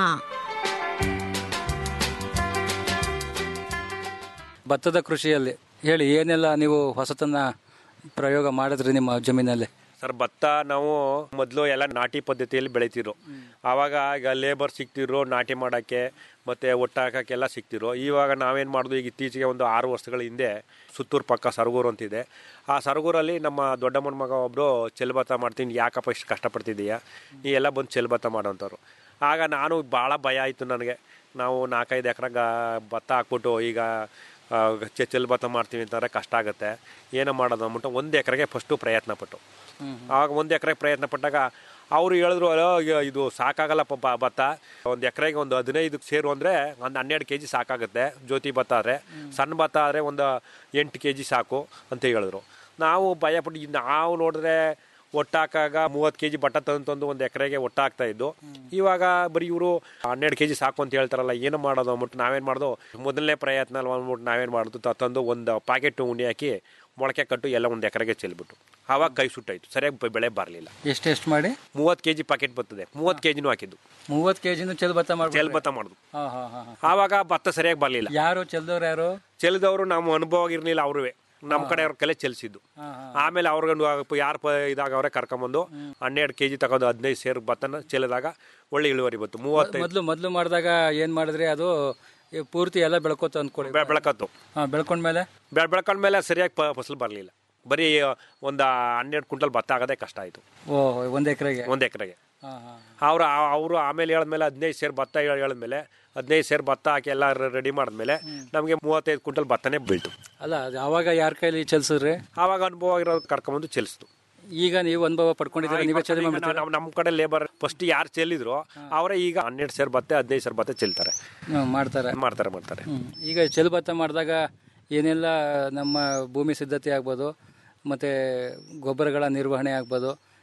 ಭತ್ತದ ಕೃಷಿಯಲ್ಲಿ ಹೇಳಿ ಏನೆಲ್ಲ ನೀವು ಹೊಸತನ್ನ ಪ್ರಯೋಗ ಮಾಡಿದ್ರಿ ನಿಮ್ಮ ಜಮೀನಲ್ಲಿ ಸರ್ ಭತ್ತ ನಾವು ಮೊದಲು ಎಲ್ಲ ನಾಟಿ ಪದ್ಧತಿಯಲ್ಲಿ ಬೆಳಿತಿರು ಆವಾಗ ಈಗ ಲೇಬರ್ ಸಿಕ್ತಿರು ನಾಟಿ ಮಾಡೋಕ್ಕೆ ಮತ್ತು ಒಟ್ಟಾಕಕ್ಕೆಲ್ಲ ಸಿಕ್ತಿರು ಇವಾಗ ನಾವೇನು ಮಾಡೋದು ಈಗ ಇತ್ತೀಚೆಗೆ ಒಂದು ಆರು ವರ್ಷಗಳ ಹಿಂದೆ ಸುತ್ತೂರು ಪಕ್ಕ ಸರಗೂರು ಅಂತಿದೆ ಆ ಸರಗೂರಲ್ಲಿ ನಮ್ಮ ದೊಡ್ಡಮ್ಮನ ಮಗ ಒಬ್ಬರು ಚೆಲ್ಭತ್ತ ಮಾಡ್ತೀನಿ ಯಾಕಪ್ಪ ಇಷ್ಟು ಕಷ್ಟಪಡ್ತಿದ್ದೀಯಾ ನೀ ಎಲ್ಲ ಬಂದು ಚೆಲ್ಭತ್ತ ಮಾಡೋಂಥವ್ರು ಆಗ ನಾನು ಭಾಳ ಭಯ ಆಯಿತು ನನಗೆ ನಾವು ನಾಲ್ಕೈದು ಎಕರೆ ಭತ್ತ ಹಾಕ್ಬಿಟ್ಟು ಈಗ ಆ, ಚೆ- ಚೆಲ್ ಭತ್ತ ಮಾಡ್ತೀವಿ ಅಂತಂದರೆ ಕಷ್ಟ ಆಗುತ್ತೆ ಏನೋ ಮಾಡೋದು ಅಂದ್ಬಿಟ್ಟು ಒಂದು ಎಕರೆಗೆ ಫಸ್ಟು ಪ್ರಯತ್ನ ಪಟ್ಟು ಆವಾಗ ಒಂದು ಎಕರೆ ಪ್ರಯತ್ನ ಪಟ್ಟಾಗ ಅವರು ಹೇಳಿದ್ರು ಅಲೋ ಈಗ ಇದು ಸಾಕಾಗಲ್ಲ ಪಾಪ ಭತ್ತ ಒಂದು ಎಕರೆಗೆ ಒಂದು ಹದಿನೈದು ಸೇರು ಅಂದರೆ ಒಂದು ಹನ್ನೆರಡು ಕೆ ಜಿ ಸಾಕಾಗುತ್ತೆ ಜ್ಯೋತಿ ಭತ್ತ ಆದರೆ ಸಣ್ಣ ಭತ್ತ ಆದರೆ ಒಂದು ಎಂಟು ಕೆ ಜಿ ಸಾಕು ಅಂತ ಹೇಳಿದ್ರು ನಾವು ಭಯಪಟ್ಟು ಇದ್ ನಾವು ನೋಡಿದ್ರೆ ಒಟ್ಟಾಕಾಗ ಮೂವತ್ತು ಕೆ ಜಿ ಬಟ್ಟ ತಂದು ತಂದು ಒಂದು ಎಕರೆಗೆ ಒಟ್ಟಾಗ್ತಾ ಇದ್ದು ಇವಾಗ ಬರೀ ಇವರು ಹನ್ನೆರಡು ಕೆ ಜಿ ಸಾಕು ಅಂತ ಹೇಳ್ತಾರಲ್ಲ ಏನು ಮಾಡೋದು ಅಂದ್ಬಿಟ್ಟು ನಾವೇನು ಮಾಡೋದು ಮೊದಲನೇ ಪ್ರಯತ್ನ ಅಲ್ವಾ ಅಂದ್ಬಿಟ್ಟು ನಾವೇನು ಮಾಡೋದು ತ- ತಂದು ಒಂದು ಪ್ಯಾಕೆಟ್ ಉಂಡೆ ಹಾಕಿ ಮೊಳಕೆ ಕಟ್ಟು ಎಲ್ಲ ಒಂದು ಎಕರೆಗೆ ಚೆಲ್ಬಿಟ್ಟು ಆವಾಗ ಕೈ ಸುಟ್ಟಾಯ್ತು ಸರಿಯಾಗಿ ಬ- ಬೆಳೆ ಬರಲಿಲ್ಲ ಎಷ್ಟೆಷ್ಟು ಮಾಡಿ ಮೂವತ್ತು ಕೆ ಜಿ ಪ್ಯಾಕೆಟ್ ಬರ್ತದೆ ಮೂವತ್ತು ಕೆ ಜಿನೂ ಹಾಕಿದ್ದು ಮೂವತ್ತು ಕೆ ಜಿನೂ ಚೆಲ್ ಭತ್ತ ಮಾಡಿ ಚೆಲ್ ಭತ್ತ ಮಾಡೋದು ಹಾ ಹಾ ಹಾ ಹಾ. ಆವಾಗ ಭತ್ತ ಸರಿಯಾಗಿ ಬರಲಿಲ್ಲ ಯಾರು ಚೆಲ್ದವ್ರು ಯಾರು ಚೆಲ್ದವರು ನಮ್ಮ ಅನುಭವ ಇರಲಿಲ್ಲ ಅವ್ರೂ ನಮ್ಮ ಕಡೆ ಅವ್ರ ಕಲೆ ಚೆಲ್ಸಿದ್ದು ಹಾ, ಹಾ. ಆಮೇಲೆ ಅವ್ರಿಗೆ ಯಾರು ಪ ಇದಾಗ ಅವರೇ ಕರ್ಕೊಂಬಂದು ಹನ್ನೆರಡು ಕೆ ಜಿ ತಗೊಂಡು ಹದಿನೈದು ಸೇರು ಭತ್ತನ ಚೆಲ್ಲಿದಾಗ ಒಳ್ಳೆ ಇಳುವರಿ ಬಂತು ಮೂವತ್ತೈದು ಮೊದ್ಲು ಮೊದ್ಲು ಮಾಡಿದಾಗ ಏನ್ ಮಾಡಿದ್ರಿ ಅದು ಈ ಪೂರ್ತಿ ಎಲ್ಲ ಬೆಳ್ಕೊತ ಅಂದ್ಕೊಳ್ಳಿ ಬೆ- ಬೆಳಕತ್ತು ಹಾ ಬೆಳ್ಕೊಂಡ್ಮೇಲೆ ಬೆಳ್ ಬೆಳ್ಕೊಂಡ್ಮೇಲೆ ಸರಿಯಾಗಿ ಪ ಫಸಲು ಬರಲಿಲ್ಲ ಬರೀ ಒಂದು ಹನ್ನೆರಡು ಕ್ವಿಂಟಲ್ ಭತ್ತ ಆಗೋದೇ ಕಷ್ಟ ಆಯಿತು ಓ ಒಂದ್ ಎಕರೆಗೆ ಒಂದು ಎಕರೆಗೆ ಹಾ ಹಾ ಅವರು ಅವರು ಆಮೇಲೆ ಹೇಳಿದ್ಮೇಲೆ ಹದಿನೈದು ಸೇರು ಭತ್ತ ಹೇಳ್- ಹೇಳಿದ್ಮೇಲೆ ಹದಿನೈದು ಸೇರು ಭತ್ತ ಹಾಕಿ ಎಲ್ಲ ರೆಡಿ ಮಾಡಿದ್ಮೇಲೆ ನಮಗೆ ಮೂವತ್ತೈದು ಕ್ವಿಂಟಲ್ ಭತ್ತನೇ ಬೀಳ್ತು ಅಲ್ಲ ಅದು ಅವಾಗ ಯಾರ ಕೈಲಿ ಚೆಲ್ಸಿದ್ರಿ ಆವಾಗ ಅನುಭವ ಇರೋದು ಕರ್ಕೊಂಬಂದು ಚೆಲ್ಲಿಸ್ತು ಈಗ ನೀವು ಅನುಭವ ಪಡ್ಕೊಂಡಿದ್ದೀರಾ ನೀವೇ ಚೆಲ್ಲಿ ಮಾಡ್ಬಿಡ್ತೀರಾ ನಮ್ಮ ನಮ್ಮ ಕಡೆ ಲೇಬರ್ ಫಸ್ಟ್ ಯಾರು ಚೆಲ್ಲಿದ್ರು ಅವರೇ ಈಗ ಹನ್ನೆರಡು ಸೇರು ಭತ್ತ ಹದಿನೈದು ಸೇರು ಭತ್ತ ಚೆಲ್ತಾರೆ ಹ್ಮ್, ಮಾಡ್ತಾರೆ ಮಾಡ್ತಾರೆ ಮಾಡ್ತಾರೆ ಹ್ಮ್. ಈಗ ಚೆಲ್ ಭತ್ತ ಮಾಡಿದಾಗ ಏನೆಲ್ಲ ನಮ್ಮ ಭೂಮಿ ಸಿದ್ಧತೆ ಆಗ್ಬೋದು ಮತ್ತು ಗೊಬ್ಬರಗಳ ನಿರ್ವಹಣೆ ಆಗ್ಬೋದು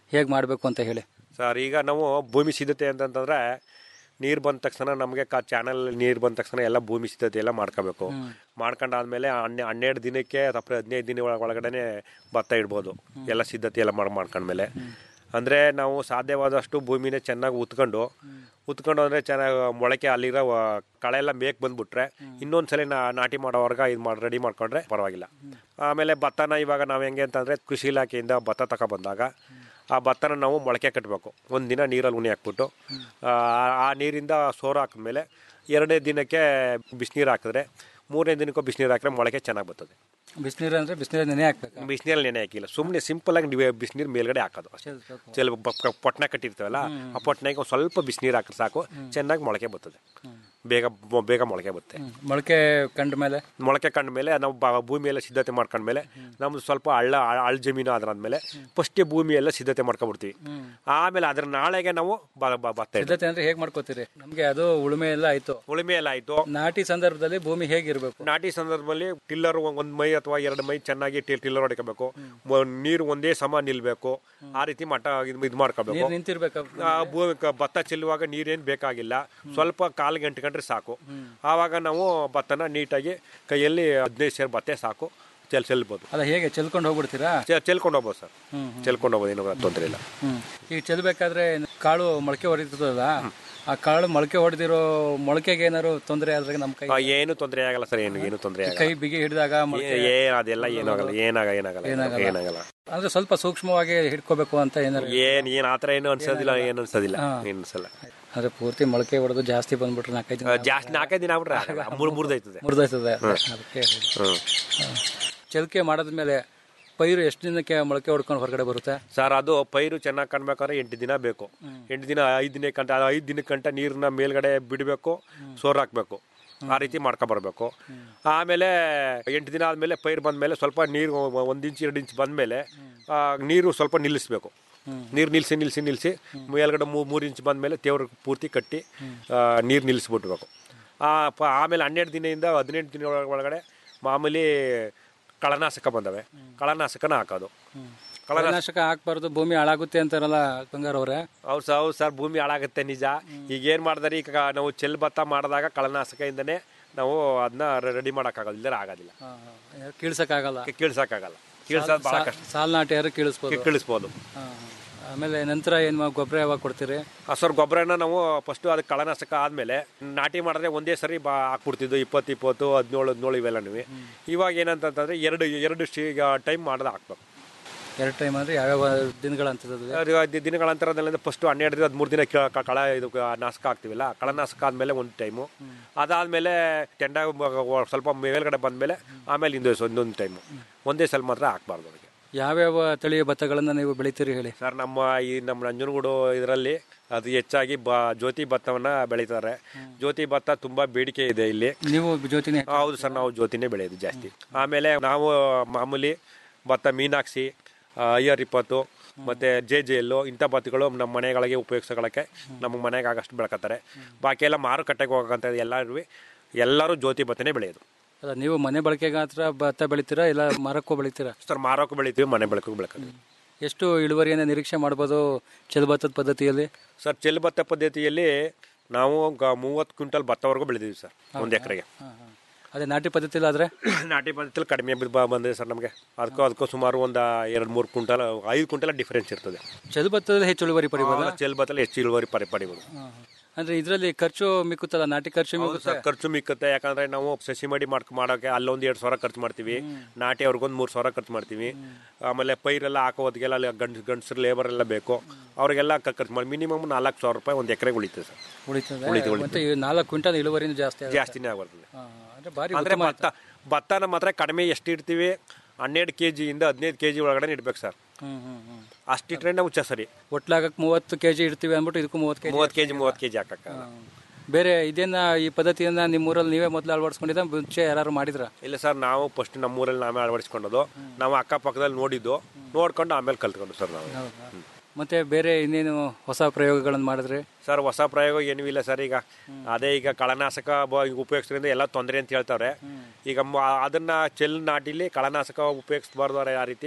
ಹೇಗೆ ಮಾಡಬೇಕು ಅಂತ ಹೇಳಿ ಸರ್ ಈಗ ನಾವು ಭೂಮಿ ಸಿದ್ಧತೆ ಅಂತಂತಂದ್ರೆ ನೀರು ಬಂದ ತಕ್ಷಣ ನಮಗೆ ಕಾ ಚಾನಲ್ ನೀರು ಬಂದ ತಕ್ಷಣ ಎಲ್ಲ ಭೂಮಿ ಸಿದ್ಧತೆ ಎಲ್ಲ ಮಾಡ್ಕೋಬೇಕು ಮಾಡ್ಕೊಂಡಾದ್ಮೇಲೆ ಹನ್ನೆ ಹನ್ನೆರಡು ದಿನಕ್ಕೆ ಅಥವಾ ಹದಿನೈದು ದಿನ ಒಳ- ಒಳಗಡೆನೆ ಭತ್ತ ಇಡ್ಬೋದು ಎಲ್ಲ ಸಿದ್ಧತೆ ಎಲ್ಲ ಮಾಡಿ ಮಾಡ್ಕೊಂಡ್ಮೇಲೆ ಅಂದರೆ ನಾವು ಸಾಧ್ಯವಾದಷ್ಟು ಭೂಮಿನ ಚೆನ್ನಾಗಿ ಉತ್ಕೊಂಡು ಉತ್ಕೊಂಡು ಅಂದರೆ ಚೆನ್ನಾಗಿ ಮೊಳಕೆ ಅಲ್ಲಿರೋ ವ- ಕಳೆ ಎಲ್ಲ ಮೇಕ್ ಬಂದ್ಬಿಟ್ರೆ ಇನ್ನೊಂದ್ಸಲ ನಾ ನಾಟಿ ಮಾಡೋವರ್ಗ ಇದು ಮಾಡಿ ರೆಡಿ ಮಾಡ್ಕೊಂಡ್ರೆ ಪರವಾಗಿಲ್ಲ ಆಮೇಲೆ ಭತ್ತನ ಇವಾಗ ನಾವು ಹೆಂಗೆ ಅಂತಂದರೆ ಕೃಷಿ ಇಲಾಖೆಯಿಂದ ಭತ್ತ ತಗೊಬಂದಾಗ ಆ ಭತ್ತನ ನಾವು ಮೊಳಕೆ ಕಟ್ಟಬೇಕು ಒಂದು ದಿನ ನೀರಲ್ಲಿ ಉಣಿ ಹಾಕ್ಬಿಟ್ಟು ಆ ಆ ನೀರಿಂದ ಸೋರು ಹಾಕಿದ್ಮೇಲೆ ಎರಡನೇ ದಿನಕ್ಕೆ ಬಿಸಿನೀರು ಹಾಕಿದ್ರೆ ಮೂರನೇ ದಿನಕ್ಕೂ ಬಿಸಿನೀರು ಹಾಕಿದ್ರೆ ಮೊಳಕೆ ಚೆನ್ನಾಗಿ ಬರ್ತದೆ ಬಿಸಿನೀರು ಅಂದರೆ ಬಿಸಿನೀರು ನೆನೆ ಹಾಕ್ಬೇಕು ಬಿಸಿನೀರಲ್ಲಿ ನೆನೆ ಹಾಕಿಲ್ಲ ಸುಮ್ಮನೆ ಸಿಂಪಲ್ ಆಗಿ ನೀವು ಬಿಸಿನೀರು ಮೇಲ್ಗಡೆ ಹಾಕೋದು ಅಷ್ಟೇ ಚೆಲ್ ಪೊಟ್ನ ಕಟ್ಟಿರ್ತೀವಲ್ಲ ಆ ಪೊಟ್ನಾಗ ಒಂದ್ ಸ್ವಲ್ಪ ಬಿಸಿನೀರು ಹಾಕಿದ್ರೆ ಸಾಕು ಚೆನ್ನಾಗಿ ಮೊಳಕೆ ಬರ್ತದೆ ಬೇಗ ಬ- ಬೇಗ ಮೊಳಕೆ ಬರುತ್ತೆ ಮೊಳಕೆ ಕಂಡ ಮೇಲೆ ಮೊಳಕೆ ಕಂಡ ಮೇಲೆ ನಾವು ಬ- ಭೂಮಿ ಎಲ್ಲ ಸಿದ್ಧತೆ ಮಾಡ್ಕೊಂಡ್ಮೇಲೆ ನಮ್ದು ಸ್ವಲ್ಪ ಹಳ್ಳ ಹಳ್ಳ ಜಮೀನು ಅದ್ರಾದ್ಮೇಲೆ ಫಸ್ಟೇ ಭೂಮಿ ಎಲ್ಲ ಸಿದ್ಧತೆ ಮಾಡ್ಕೊಬಿಡ್ತೀವಿ ಆಮೇಲೆ ಅದ್ರ ನಾಳೆಗೆ ನಾವು ಬ- ಬ- ಭತ್ತ ಇಡ್ತೀವಿ. ಸಿದ್ಧತೆ ಅಂದ್ರೆ ಹೇಗೆ ಮಾಡ್ಕೋತೀರಿ ನಮಗೆ ಅದು ಉಳುಮೆ ಎಲ್ಲ ಆಯ್ತು ಉಳುಮೆ ಎಲ್ಲ ಆಯ್ತು ನಾಟಿ ಸಂದರ್ಭದಲ್ಲಿ ಭೂಮಿ ಹೇಗಿರ್ಬೇಕು ನಾಟಿ ಸಂದರ್ಭದಲ್ಲಿ ಟಿಲ್ಲರ್ ಒಂದ್ ಮೈ ಅಥವಾ ಎರಡು ಮೈ ಚೆನ್ನಾಗಿ ಟಿ- ಟಿಲ್ಲರ್ ಹೊಡಿಕೋಬೇಕು ಮ- ನೀರು ಒಂದೇ ಸಮ ನಿಲ್ಬೇಕು ಆ ರೀತಿ ಮಟ್ಟ ಇದು ಇದು ಮಾಡ್ಕೋಬೇಕು ನೀರು ನಿಂತಿರ್ಬೇಕು ಆ ಭೂಮಿ ಕ- ಭತ್ತ ಚೆಲ್ಲುವಾಗ ನೀರೇನು ಬೇಕಾಗಿಲ್ಲ ಸ್ವಲ್ಪ ಕಾಲು ಗಂಟೆ ಗಂಟೆ ಸಾಕು ಆವಾಗ ನಾವು ಭತ್ತನ ನೀಟಾಗಿ ಕೈಯಲ್ಲಿ ಹದಿನೈದು ಸೇರು ಭತ್ತ ಸಾಕು ಚೆಲ್ ಚೆಲ್ಬೋದು ಅಲ್ಲ ಹೇಗೆ ಚೆಲ್ಕೊಂಡು ಹೋಗ್ಬಿಡ್ತೀರಾ ಚೆ- ಚೆಲ್ಕೊಂಡು ಹೋಗ್ಬೋದು ಸರ್ ಹ್ಮ್, ಚೆಲ್ಕೊಂಡು ಹೋಗ್ಬೋದು ಏನೋ ತೊಂದರೆ ಇಲ್ಲ ಹ್ಮ್ ಈಗ ಚೆಲ್ಬೇಕಾದ್ರೆ ಕಾಳು ಮೊಳಕೆ ಹೊಡಿತದಲ್ಲ ಆ ಕಾಳು ಮೊಳಕೆ ಹೊಡೆದಿರೋ ಮೊಳಕೆಗೆ ಏನಾದ್ರು ತೊಂದರೆ ಆದ್ರೆ ನಮ್ಮ ಕೈ ಆ, ಏನು ತೊಂದರೆ ಆಗಲ್ಲ ಸರ್ ಏನು ಏನು ತೊಂದರೆ ಕೈ ಆಗಲ್ಲ ಬಿಗಿ ಹಿಡಿದಾಗ ಮೊಳಕೆ ಏ ಏ- ಅದೆಲ್ಲ ಏನಾಗಲ್ಲ ಏನಾಗ ಏನಾಗಲ್ಲ ಏನಾಗಲ್ಲ. ಏನಾಗಲ್ಲ ಅಂದ್ರೆ ಸ್ವಲ್ಪ ಸೂಕ್ಷ್ಮವಾಗಿ ಹಿಡ್ಕೋಬೇಕು ಅಂತ ಏನಾರು ಏನ್ ಏನ್ ಆತರ ಏನು ಅನ್ಸೋದಿಲ್ಲ ಏನು ಅನ್ಸೋದಿಲ್ಲ ಹಾ. ಏನು ಅನ್ಸಲ್ಲ ಅಂದ್ರೆ ಪೂರ್ತಿ ಮೊಳಕೆ ಹೊಡೆದು ಜಾಸ್ತಿ ಬಂದ್ಬಿಟ್ರೆ ನಾಲ್ಕೈದು ಆ, ಜಾಸ್ತಿ ನಾಲ್ಕೈದು ದಿನ ಆಗ್ಬಿಟ್ರೆ ಆಗಲ್ಲ. ಮೂರ್ ಮುರಿದೈತದೆ ಮುರಿದೋಯ್ತದೆ ಹ್ಮ್. ಅದಕ್ಕೆ ಹ್ಮ್ ಚಲಿಕೆ ಮಾಡಿದ್ಮೇಲೆ ಪೈರು ಎಷ್ಟು ದಿನಕ್ಕೆ ಮೊಳಕೆ ಹೊಡ್ಕೊಂಡು ಹೊರಗಡೆ ಬರುತ್ತೆ ಸರ್ ಅದು ಪೈರು ಚೆನ್ನಾಗಿ ಕಾಣ್ಬೇಕಾದ್ರೆ ಎಂಟು ದಿನ ಬೇಕು ಎಂಟು ದಿನ ಐದು ದಿನ ಕಂಟ ಐದು ದಿನಕ್ಕೆ ಕಂಟ ನೀರನ್ನ ಮೇಲ್ಗಡೆ ಬಿಡಬೇಕು ಸೋರ್ ಹಾಕ್ಬೇಕು ಆ ರೀತಿ ಮಾಡ್ಕೊಬರ್ಬೇಕು ಆಮೇಲೆ ಎಂಟು ದಿನ ಆದಮೇಲೆ ಪೈರು ಬಂದಮೇಲೆ ಸ್ವಲ್ಪ ನೀರು ಒಂದು ಇಂಚ್ ಎರಡು ಇಂಚ್ ಬಂದಮೇಲೆ ನೀರು ಸ್ವಲ್ಪ ನಿಲ್ಲಿಸ್ಬೇಕು ನೀರು ನಿಲ್ಲಿಸಿ ನಿಲ್ಲಿಸಿ ನಿಲ್ಲಿಸಿ ಮೇಲ್ಗಡೆ ಮೂ ಮೂರು ಇಂಚ್ ಬಂದಮೇಲೆ ತೇವ್ರ ಪೂರ್ತಿ ಕಟ್ಟಿ ನೀರು ನಿಲ್ಲಿಸ್ಬಿಟ್ಬೇಕು ಆ ಪ- ಆಮೇಲೆ ಹನ್ನೆರಡು ದಿನದಿಂದ ಹದಿನೆಂಟು ದಿನ ಒಳ- ಒಳಗಡೆ ಮಾಮೂಲಿ ಕಳನಾಶಕ ಬಂದವೆ ಕಳನಾಶಕನ ಹಾಕೋದು ಕಳನಾಶಕ ಕೀಟನಾಶಕ ಹಾಕ್ಬಾರ್ದು ಭೂಮಿ ಹಾಳಾಗುತ್ತೆ ಅಂತಾರಲ್ಲ ಬಂಗಾರ ಅವ್ರೆ ಹೌದು ಸರ್ ಹೌದು ಸರ್ ಭೂಮಿ ಹಾಳಾಗುತ್ತೆ ನಿಜ ಈಗ ಏನು ಮಾಡಿದಾರೆ ಈಗ ನಾವು ಚೆಲ್ ಭತ್ತ ಮಾಡಿದಾಗ ಕಳನಾಶಕದಿಂದನೇ ನಾವು ಅದನ್ನ ರೆಡಿ ಮಾಡೋಕ್ಕಾಗಲ್ಲ ಇಲ್ಲದ್ರೆ ಆಗೋದಿಲ್ಲ ಕೀಳ್ಸಕ್ಕಾಗಲ್ಲ ಕೀಳ್ಸಕ್ಕಾಗಲ್ಲ ಕೀಳ್ಸೋದು ಭಾಳ ಕಷ್ಟ ಸಾಲ್ ನಾಟಿಯಾರು ಕೀಳಿಸ್ಬೋದು ಕೀಳಿಸ್ಬೋದು ಹಾ, ಹಾ. ಆಮೇಲೆ ನಂತರ ಏನ್ ಮಾ- ಗೊಬ್ಬರ ಯಾವಾಗ ಕೊಡ್ತೀರಿ ಸರ್ ಗೊಬ್ಬರನ ನಾವು ಫಸ್ಟು ಅದಕ್ಕೆ ಕಳನಾಶಕ ಆದಮೇಲೆ ನಾಟಿ ಮಾಡಿದ್ರೆ ಒಂದೇ ಸರಿ ಬಾ ಹಾಕ್ಬಿಡ್ತಿದ್ದು ಇಪ್ಪತ್ತು ಇಪ್ಪತ್ತು ಹದಿನೇಳು ಹದಿನೇಳು ಇವೆಲ್ಲನೂ ಇವಾಗ ಏನಂತಂತಂದ್ರೆ ಎರಡು ಎರಡು ಈಗ ಟೈಮ್ ಮಾಡೋದು ಹಾಕ್ಬೇಕು ಎರಡು ಟೈಮ್ ಅಂದ್ರೆ ಯಾವ್ಯಾವ ದಿನಗಳ ಅಂತದ್ದು ಅದು ದಿ- ದಿನಗಳ ಅಂತರದಲ್ಲಿ ಫಸ್ಟ್ ಹನ್ನೆರಡು ದಿನ ಹದಿಮೂರು ದಿನ ಕ- ಕ- ಕಳ ಇದು ಕ- ನಾಶಕ ಹಾಕ್ತಿವಿಲ್ಲ ಕಳನಾಶಕ ಆದಮೇಲೆ ಒಂದು ಟೈಮು ಅದಾದಮೇಲೆ ತೆಂಡ ಮ- ಸ್ವಲ್ಪ ಮೇಲ್ಗಡೆ ಬಂದಮೇಲೆ ಆಮೇಲೆ ಇನ್ನೊಂದು ಇನ್ನೊಂದು ಟೈಮು ಒಂದೇ ಸಲ ಮಾತ್ರ ಹಾಕ್ಬಾರ್ದು ಅದಕ್ಕೆ ಯಾವ್ಯಾವ ತಳಿಯ ಭತ್ತಗಳನ್ನ ನೀವು ಬೆಳಿತೀರಿ ಹೇಳಿ ಸರ್ ನಮ್ಮ ಈ ನಮ್ಮ ನಂಜನಗೂಡು ಇದರಲ್ಲಿ ಅದು ಹೆಚ್ಚಾಗಿ ಬ ಜ್ಯೋತಿ ಭತ್ತವನ್ನ ಬೆಳೀತಾರೆ ಜ್ಯೋತಿ ಭತ್ತ ತುಂಬಾ ಬೇಡಿಕೆ ಇದೆ ಇಲ್ಲಿ ನೀವು ಜ್ಯೋತಿನೇ ಹೌದು ಸರ್ ನಾವು ಜ್ಯೋತಿನೇ ಬೆಳೆಯೋದು ಜಾಸ್ತಿ ಆಮೇಲೆ ನಾವು ಮಾಮೂಲಿ ಭತ್ತ ಮೀನಾಕ್ಷಿ ಐ ಆರ್ ಇಪ್ಪತ್ತು ಮತ್ತೆ ಜೆ ಜೆ ಎಲ್ಲು ಇಂಥ ಭತ್ತಗಳು ನಮ್ಮ ಮನೆಗಳಿಗೆ ಉಪಯೋಗಿಸ್ಕೊಳ್ಳೋಕ್ಕೆ ನಮ್ಮ ಮನೆಗೆ ಆಗಷ್ಟು ಬೆಳ್ಕೊತಾರೆ ಬಾಕಿ ಎಲ್ಲ ಮಾರುಕಟ್ಟೆಗೆ ಹೋಗಂತ ಎಲ್ಲರೂ ಎಲ್ಲರೂ ಜ್ಯೋತಿ ಭತ್ತನೇ ಬೆಳೆಯೋದು ಅಲ್ಲ ನೀವು ಮನೆ ಬಳಕೆಗೆ ಮಾತ್ರ ಭತ್ತ ಬೆಳಿತೀರಾ ಇಲ್ಲ ಮರಕ್ಕೂ ಬೆಳಿತೀರಾ ಸರ್ ಮಾರೋಕೆ ಬೆಳಿತೀವಿ ಮನೆ ಬೆಳಕಿಗೆ ಬೆಳ್ಕೊತೀವಿ ಎಷ್ಟು ಇಳುವರಿಯನ್ನು ನಿರೀಕ್ಷೆ ಮಾಡ್ಬೋದು ಚೆಲ್ ಭತ್ತದ ಪದ್ಧತಿಯಲ್ಲಿ ಸರ್ ಚೆಲ್ ಭತ್ತ ಪದ್ಧತಿಯಲ್ಲಿ ನಾವು ಮೂವತ್ತು ಕ್ವಿಂಟಲ್ ಭತ್ತವರೆಗೂ ಬೆಳೆದಿದ್ದೀವಿ ಸರ್ ಒಂದು ಎಕರೆಗೆ ಅದೇ ನಾಟಿ ಪದ್ಧತಿಯಲ್ಲಿ ಆದ್ರೆ ನಾಟಿ ಪದ್ಧತಿಯಲ್ಲಿ ಕಡಿಮೆ ಬಿದ್ದು ಬ- ಬಂದಿದೆ ಸರ್ ನಮಗೆ ಅದಕ್ಕೂ ಅದಕ್ಕೂ ಸುಮಾರು ಒಂದು ಎರಡು ಮೂರು ಕ್ವಿಂಟಲ್ ಐದು ಕ್ವಿಂಟಲ್ ಡಿಫರೆನ್ಸ್ ಇರ್ತದೆ ಚೆಲ್ ಭತ್ತದಲ್ಲಿ ಹೆಚ್ಚು ಇಳುವರಿ ಪಡಿಬೋದಾ ಚೆಲ್ ಭತ್ತಲ್ಲಿ ಹೆಚ್ಚು ಇಳುವರಿ ಪರಿ ಪಡಿಬೋದು ಅಂದ್ರೆ ಇದರಲ್ಲಿ ಖರ್ಚು ಮಿಕ್ಕುತ್ತಲ್ಲ ನಾಟಿ ಖರ್ಚು ಹೌದು ಮಿಕ್ಕುತ್ತೆ ಸರ್, ಖರ್ಚು ಮಿಕ್ಕತ್ತೆ ಯಾಕಂದ್ರೆ ನಾವು ಸಸಿ ಮಾಡಿ ಮಾಡ್ಕ ಮಾಡೋಕೆ ಅಲ್ಲೊಂದು ಎರಡು ಸಾವಿರ ಖರ್ಚು ಮಾಡ್ತೀವಿ ನಾಟಿ ಅವ್ರಿಗೊಂದು ಮೂರು ಸಾವಿರ ಖರ್ಚು ಮಾಡ್ತೀವಿ ಆಮೇಲೆ ಪೈರೆಲ್ಲ ಹಾಕೋ ಹೊತ್ತಿಗೆಲ್ಲ ಅಲ್ಲಿ ಗಂಡ್ ಗಂಡಸ್ರು ಲೇಬರ್ ಎಲ್ಲ ಬೇಕು ಅವ್ರಿಗೆಲ್ಲ ಕ- ಖರ್ಚು ಮಾಡಿ ಮಿನಿಮಮ್ ನಾಲ್ಕು ಸಾವಿರ ರೂಪಾಯಿ ಒಂದು ಎಕರೆಗೆ ಉಳಿತದೆ ಸರ್ ಉಳಿತದೆ ಉಳಿತು, ಉಳಿತು. ಮತ್ತೆ ಈ ನಾಲ್ಕು ಕ್ವಿಂಟಲ್ ಇಳುವರಿನೂ ಜಾಸ್ತಿ ಆಗುತ್ತೆ. ಜಾಸ್ತಿನೇ ಆಗ್ಬರ್ತದೆ ಹಾ, ಹಾ. ಅಂದ್ರೆ ಭಾರಿ ಅಂದ್ರೆ ಉತ್ತಮ ಭತ್ತ ಭತ್ತನ ಮಾತ್ರ ಕಡಿಮೆ ಎಷ್ಟು ಇಡ್ತೀವಿ ಹನ್ನೆರಡು ಕೆ ಜಿಯಿಂದ ಹದಿನೈದು ಕೆ ಜಿ ಒಳಗಡೆ ಇಡ್ಬೇಕು ಸರ್ ಹ್ಮ್ ಹ್ಮ್ ಹ್ಮ್ ಅಷ್ಟಿಟ್ರೆ ನಾವು ಉಚ್ಚ ಸರಿ ಒಟ್ಲಾಗಕ್ಕೆ ಮೂವತ್ತು ಕೆಜಿ ಇಡ್ತೀವಿ ಅಂದ್ಬಿಟ್ಟು ಇದಕ್ಕೂ ಮೂವತ್ತು ಕೆಜಿ ಮೂವತ್ತು ಕೆ ಜಿ ಮೂವತ್ತು ಕೆ ಜಿ ಹಾಕಕ್ಕ ಬೇರೆ ಇದನ್ನ ಈ ಪದ್ಧತಿಯನ್ನ ನಿಮ್ಮ ಊರಲ್ಲಿ ನೀವೇ ಮೊದಲು ಅಳವಡಿಸ್ಕೊಂಡಿದ್ದ ಮುಂಚೆ ಯಾರು ಮಾಡಿದ್ರ ಇಲ್ಲ ಸರ್ ನಾವು ಫಸ್ಟ್ ನಮ್ಮೂರಲ್ಲಿ ನಾವೇ ಅಳವಡಿಸ್ಕೊಂಡದು ನಾವು ಅಕ್ಕಪಕ್ಕದಲ್ಲಿ ನೋಡಿದ್ದು ನೋಡ್ಕೊಂಡು ಆಮೇಲೆ ಕಲ್ತ್ಕೊಂಡು ಸರ್ ನಾವು ಹ್ಮ್. ಮತ್ತೆ ಬೇರೆ ಇನ್ನೇನು ಹೊಸ ಪ್ರಯೋಗಗಳನ್ನು ಮಾಡಿದ್ರಿ ಸರ್ ಹೊಸ ಪ್ರಯೋಗ ಏನೂ ಇಲ್ಲ ಸರ್ ಈಗ ಅದೇ ಈಗ ಕಳನಾಶಕ ಬ- ಈಗ ಉಪಯೋಗಿಸೋದ್ರಿಂದ ಎಲ್ಲ ತೊಂದರೆ ಅಂತ ಹೇಳ್ತಾವ್ರೆ ಈಗ ಮ- ಅದನ್ನ ಚೆಲ್ ನಾಟಿಲಿ ಕಳನಾಶಕ ಉಪಯೋಗಿಸಬಾರ್ದು ಆ ರೀತಿ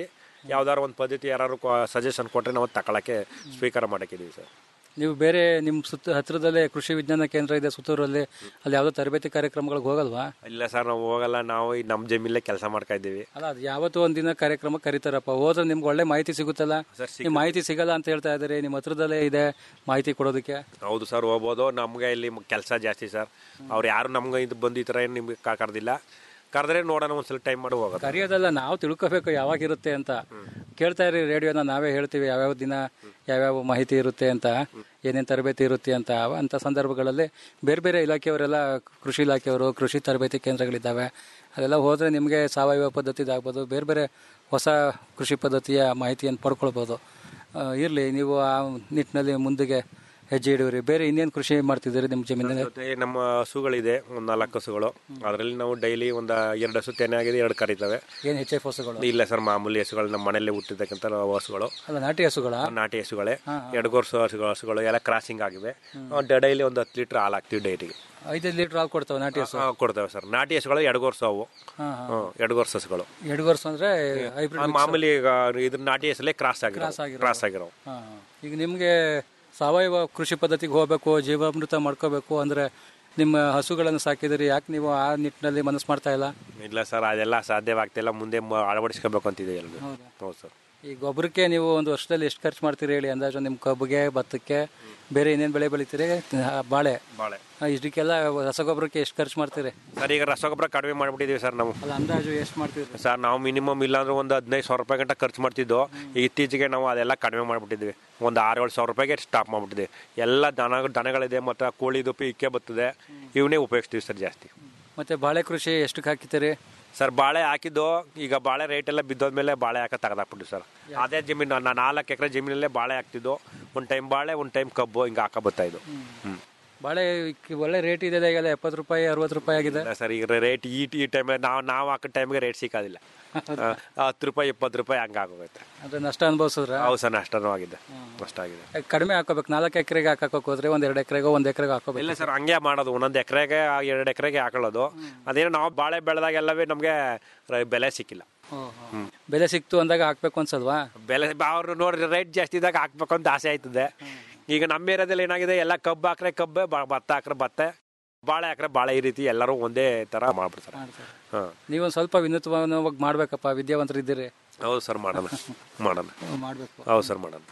ಯಾವ್ದಾದ್ರು ಒಂದು ಪದ್ಧತಿ ಯಾರು ಸಜೆಷನ್ ಕೊಟ್ಟರೆ ನಾವು ತಗೊಳಕ್ಕೆ ಸ್ವೀಕಾರ ಮಾಡಕ್ಕಿದ್ದೀವಿ ಸರ್ ನೀವು ಬೇರೆ ನಿಮ್ಮ ಸುತ್ತ ಹತ್ರದಲ್ಲೇ ಕೃಷಿ ವಿಜ್ಞಾನ ಕೇಂದ್ರ ಇದೆ ಸುತ್ತೂರಲ್ಲಿ ಅಲ್ಲಿ ಯಾವುದೋ ತರಬೇತಿ ಕಾರ್ಯಕ್ರಮಗಳಿಗೆ ಹೋಗಲ್ವಾ ಇಲ್ಲ ಸರ್ ನಾವು ಹೋಗಲ್ಲ ನಾವು ಈ ನಮ್ಮ ಜಮೀನಲ್ಲೇ ಕೆಲಸ ಮಾಡ್ತಾ ಇದ್ದೀವಿ ಅಲ್ಲ ಅದು ಯಾವತ್ತೂ ಒಂದಿನ ಕಾರ್ಯಕ್ರಮ ಕರೀತಾರಪ್ಪ ಹೋದ್ರೆ ನಿಮ್ಗೆ ಒಳ್ಳೆ ಮಾಹಿತಿ ಸಿಗುತ್ತಲ್ಲ ನಿಮ್ ಮಾಹಿತಿ ಸಿಗಲ್ಲ ಅಂತ ಹೇಳ್ತಾ ಇದ್ದಾರೆ ನಿಮ್ಮ ಹತ್ರದಲ್ಲೇ ಇದೆ ಮಾಹಿತಿ ಕೊಡೋದಕ್ಕೆ ಹೌದು ಸರ್ ಹೋಗ್ಬೋದು ನಮ್ಗೆ ಇಲ್ಲಿ ಕೆಲಸ ಜಾಸ್ತಿ ಸರ್ ಅವ್ರು ಯಾರು ನಮ್ಗೆ ಇದು ಬಂದು ಈ ಥರ ಏನು ನಿಮ್ಗೆ ಕ- ಕರ್ದಿಲ್ಲ ಕರೆದ್ರೆ ನೋಡೋಣ ಒಂದ್ಸಲ ಟೈಮ್ ಮಾಡಿ ಹೋಗೋದು ಕರೆಯೋದಲ್ಲ ನಾವು ತಿಳ್ಕೊಬೇಕು ಯಾವಾಗಿರುತ್ತೆ ಅಂತ ಕೇಳ್ತಾ ಇರಿ ರೇಡಿಯೋನ ನಾವೇ ಹೇಳ್ತೀವಿ ಯಾವ್ಯಾವ ದಿನ ಯಾವ್ಯಾವ ಮಾಹಿತಿ ಇರುತ್ತೆ ಅಂತ ಏನೇನು ತರಬೇತಿ ಇರುತ್ತೆ ಅಂತ ಅವ- ಅಂತ ಸಂದರ್ಭಗಳಲ್ಲಿ ಬೇರೆ ಬೇರೆ ಇಲಾಖೆಯವರೆಲ್ಲ ಕೃಷಿ ಇಲಾಖೆಯವರು ಕೃಷಿ ತರಬೇತಿ ಕೇಂದ್ರಗಳಿದ್ದಾವೆ ಅದೆಲ್ಲ ಹೋದರೆ ನಿಮಗೆ ಸಾವಯವ ಪದ್ಧತಿದಾಗ್ಬೋದು ಬೇರೆ ಬೇರೆ ಹೊಸ ಕೃಷಿ ಪದ್ಧತಿಯ ಮಾಹಿತಿಯನ್ನು ಪಡ್ಕೊಳ್ಬೋದು ಇರಲಿ ನೀವು ಆ ನಿಟ್ಟಿನಲ್ಲಿ ಮುಂದೆಗೆ ಹೆಜ್ಜೆ ಇಡುವಿರಿ ಬೇರೆ ಇನ್ನೇನು ಕೃಷಿ ಮಾಡ್ತಿದ್ದೀರಿ ನಿಮ್ಮ ಜಮೀನಿನಲ್ಲಿ ಜೊತೆ ನಮ್ಮ ಹಸುಗಳಿದೆ ಒಂದು ನಾಲ್ಕು ಹಸುಗಳು ಅದರಲ್ಲಿ ನಾವು ಡೈಲಿ ಒಂದು ಎರಡು ಹಸು ತೆನೆ ಆಗಿದೆ ಎರಡು ಕರೀತವೆ ಏನು ಎಚ್ ಎಫ್ ಹಸುಗಳು ಇಲ್ಲ ಸರ್ ಮಾಮೂಲಿ ಹಸುಗಳು ನಮ್ಮ ಮನೆಯಲ್ಲೇ ಹುಟ್ಟಿರ್ತಕ್ಕಂಥ ಹಸುಗಳು ಅಲ್ಲ ನಾಟಿ ಹಸುಗಳ ನಾಟಿ ಹಸುಗಳೇ ಎಡಗೋರ್ಸು ಹಸುಗಳು ಹಸುಗಳು ಎಲ್ಲ ಕ್ರಾಸಿಂಗ್ ಆಗಿವೆ ಡೈಲಿ ಒಂದು ಹತ್ತು ಲೀಟರ್ ಹಾಲು ಹಾಕ್ತೀವಿ ಡೈರಿಗೆ ಐದೈದು ಲೀಟರ್ ಹಾಲು ಕೊಡ್ತಾವೆ ನಾಟಿ ಹಸು ಕೊಡ್ತೇವೆ ಸರ್ ನಾಟಿ ಹಸುಗಳು ಎಡಗೋರ್ಸು ಅವು ಹಾ, ಹಾ. ಎಡಗೋರ್ಸು ಹಸುಗಳು ಎರಡು ವರ್ಷ ಅಂದ್ರೆ ಹೈಬ್ರಿಡ್ ಆ ಮಾಮೂಲಿ ಈಗ ಇದ್ರ ನಾಟಿ ಹೆಸರಲ್ಲೇ ಕ್ರಾಸ್ ಆಗಿರೋ ಕ್ರಾಸ್ ಆಗಿರೋ. ಕ್ರಾಸ್ ಆಗಿರೋ ಹಾ, ಹಾ. ಈಗ ನಿಮಗೆ ಸಾವಯವ ಕೃಷಿ ಪದ್ಧತಿಗೆ ಹೋಗಬೇಕು ಜೀವಾಮೃತ ಮಾಡ್ಕೋಬೇಕು ಅಂದ್ರೆ ನಿಮ್ಮ ಹಸುಗಳನ್ನು ಸಾಕಿದಿರಿ ಯಾಕೆ ನೀವು ಆ ನಿಟ್ಟಿನಲ್ಲಿ ಮನಸ್ಸು ಮಾಡ್ತಾ ಇಲ್ಲ ಇಲ್ಲ ಸರ್ ಅದೆಲ್ಲ ಸಾಧ್ಯವಾಗ್ತಿಲ್ಲ ಮುಂದೆ ಮ- ಅಳವಡಿಸ್ಕೋಬೇಕು ಅಂತಿದೆ ಎಲ್ರು ಹೌದಾ? ಹೌದು ಸರ್ ಈ ಗೊಬ್ಬರಕ್ಕೆ ನೀವು ಒಂದು ವರ್ಷದಲ್ಲಿ ಎಷ್ಟು ಖರ್ಚು ಮಾಡ್ತೀರಿ ಹೇಳಿ ಅಂದಾಜು ನಿಮ್ಮ ಕಬ್ಬಿಗೆ ಭತ್ತಕ್ಕೆ ಬೇರೆ ಇನ್ನೇನು ಬೆಳೆ ಬೆಳಿತೀರಿ ಆ, ಬಾಳೆ ಬಾಳೆ ಆ, ಇಷ್ಟಕ್ಕೆಲ್ಲ ರಸಗೊಬ್ಬರಕ್ಕೆ ಎಷ್ಟು ಖರ್ಚು ಮಾಡ್ತೀರಿ ಸರ್ ಈಗ ರಸಗೊಬ್ಬರ ಕಡಿಮೆ ಮಾಡಿಬಿಟ್ಟಿದ್ದೀವಿ ಸರ್ ನಾವು ಅಲ್ಲ ಅಂದಾಜು ಎಷ್ಟು ಮಾಡ್ತೀರಿ ಸರ್ ನಾವು ಮಿನಿಮಮ್ ಇಲ್ಲಾಂದ್ರೆ ಒಂದು ಹದಿನೈದು ಸಾವಿರ ರೂಪಾಯಿ ಗಂಟ ಖರ್ಚು ಮಾಡ್ತಿದ್ದೋ ಈಗ ಇತ್ತೀಚೆಗೆ ನಾವು ಅದೆಲ್ಲ ಕಡಿಮೆ ಮಾಡಿಬಿಟ್ಟಿದ್ವಿ ಒಂದು ಆರು ಏಳು ಸಾವಿರ ರೂಪಾಯಿಗೆ ಸ್ಟಾಪ್ ಮಾಡಿಬಿಟ್ಟಿದ್ವಿ ಎಲ್ಲ ದನ ದನಗಳಿದೆ ಮತ್ತು ಕೋಳಿದು ಇಕ್ಕೆ ಬರ್ತದೆ ಇವನ್ನೇ ಉಪಯೋಗಿಸ್ತೀವಿ ಸರ್ ಜಾಸ್ತಿ ಮತ್ತೆ ಬಾಳೆ ಕೃಷಿ ಎಷ್ಟಕ್ಕೆ ಹಾಕಿತೀರಿ ಸರ್ ಬಾಳೆ ಹಾಕಿದ್ದು ಈಗ ಬಾಳೆ ರೇಟ್ ಎಲ್ಲ ಬಿದ್ದೋದ್ಮೇಲೆ ಬಾಳೆ ಹಾಕ ತೆಗೆದಾಕ್ಬಿಟ್ಟು ಸರ್ ಅದೇ ಜಮೀನು ನಾನು ನಾಲ್ಕು ಎಕರೆ ಜಮೀನಲ್ಲೇ ಬಾಳೆ ಹಾಕ್ತಿದ್ದು ಒಂದು ಟೈಮ್ ಬಾಳೆ ಒಂದು ಟೈಮ್ ಕಬ್ಬು ಹಿಂಗೆ ಹಾಕ ಬರ್ತಾ ಇದ್ದು ಹ್ಞೂ ಬಾಳೆ ಇಕ್- ಒಳ್ಳೆ ರೇಟ್ ಇದೆ ಈಗೆಲ್ಲ ಎಪ್ಪತ್ತು ರೂಪಾಯಿ ಅರವತ್ತು ರೂಪಾಯಿ ಆಗಿದೆ ಸರ್ ಈಗ ರೇಟ್ ಈ ಈ ಟೈಮಲ್ಲಿ ನಾವು ನಾವು ಹಾಕೋ ಟೈಮ್ಗೆ ರೇಟ್ ಸಿಕ್ಕೋದಿಲ್ಲ ಆ, ಹತ್ತು ರೂಪಾಯಿ ಇಪ್ಪತ್ತು ರೂಪಾಯಿ ಹಂಗೆ ಆಗೋಗುತ್ತೆ ಅಂದ್ರೆ ನಷ್ಟ ಅನುಭವಿಸಿದ್ರ ಹೌದು ಸರ್ ನಷ್ಟನೂ ಆಗಿದೆ ನಷ್ಟ ಆಗಿದೆ ಕಡಿಮೆ ಹಾಕೋಬೇಕು ನಾಲ್ಕು ಎಕರೆಗೆ ಹಾಕಕ್ಕೆ ಹೋದ್ರೆ ಒಂದ್ ಎರಡು ಎಕರೆಗೆ ಒಂದ್ ಎಕರೆಗೆ ಹಾಕೋಬೇಕು ಇಲ್ಲ ಸರ್ ಹಂಗೆ ಮಾಡೋದು ಒಂದೊಂದು ಎಕರೆಗೆ ಎರಡು ಎಕರೆಗೆ ಹಾಕೊಳ್ಳೋದು ಅದೇನೋ ನಾವು ಬಾಳೆ ಬೆಳೆದಾಗೆಲ್ಲವೇ ನಮಗೆ ಬೆಲೆ ಸಿಕ್ಕಿಲ್ಲ ಹ್ಮ್. ಬೆಲೆ ಸಿಕ್ತು ಅಂದಾಗ ಹಾಕ್ಬೇಕು ಅನ್ಸಲ್ವಾ ಬೆಲೆ ಅವ್ರು ನೋಡ್ರಿ ರೇಟ್ ಜಾಸ್ತಿ ಇದ್ದಾಗ ಹಾಕ್ಬೇಕು ಅಂತ ಆಸೆ ಆಯ್ತದೆ ಈಗ ನಮ್ಮ ಏರಿಯಾದಲ್ಲಿ ಏನಾಗಿದೆ ಎಲ್ಲ ಕಬ್ಬು ಹಾಕ್ರೆ ಕಬ್ಬೆ ಬ- ಭತ್ತ ಹಾಕ್ರೆ ಭತ್ತ ಬಾಳೆ ಹಾಕ್ರೆ ಬಾಳೆ ಈ ರೀತಿ ಎಲ್ಲರೂ ಒಂದೇ ತರ ಮಾಡ್ಬಿಡ್ತಾರೆ ಹಾಂ ನೀವೊಂದ್ ಸ್ವಲ್ಪ ವಿನೂತವಾಗಿ ಮಾಡ್ಬೇಕಪ್ಪ ವಿದ್ಯಾವಂತರು ಇದ್ದೀರಿ ಹೌದು ಸರ್ ಮಾಡೋಣ ಮಾಡೋಣ ಮಾಡ್ಬೇಕು ಹೌದು ಸರ್ ಮಾಡೋಣ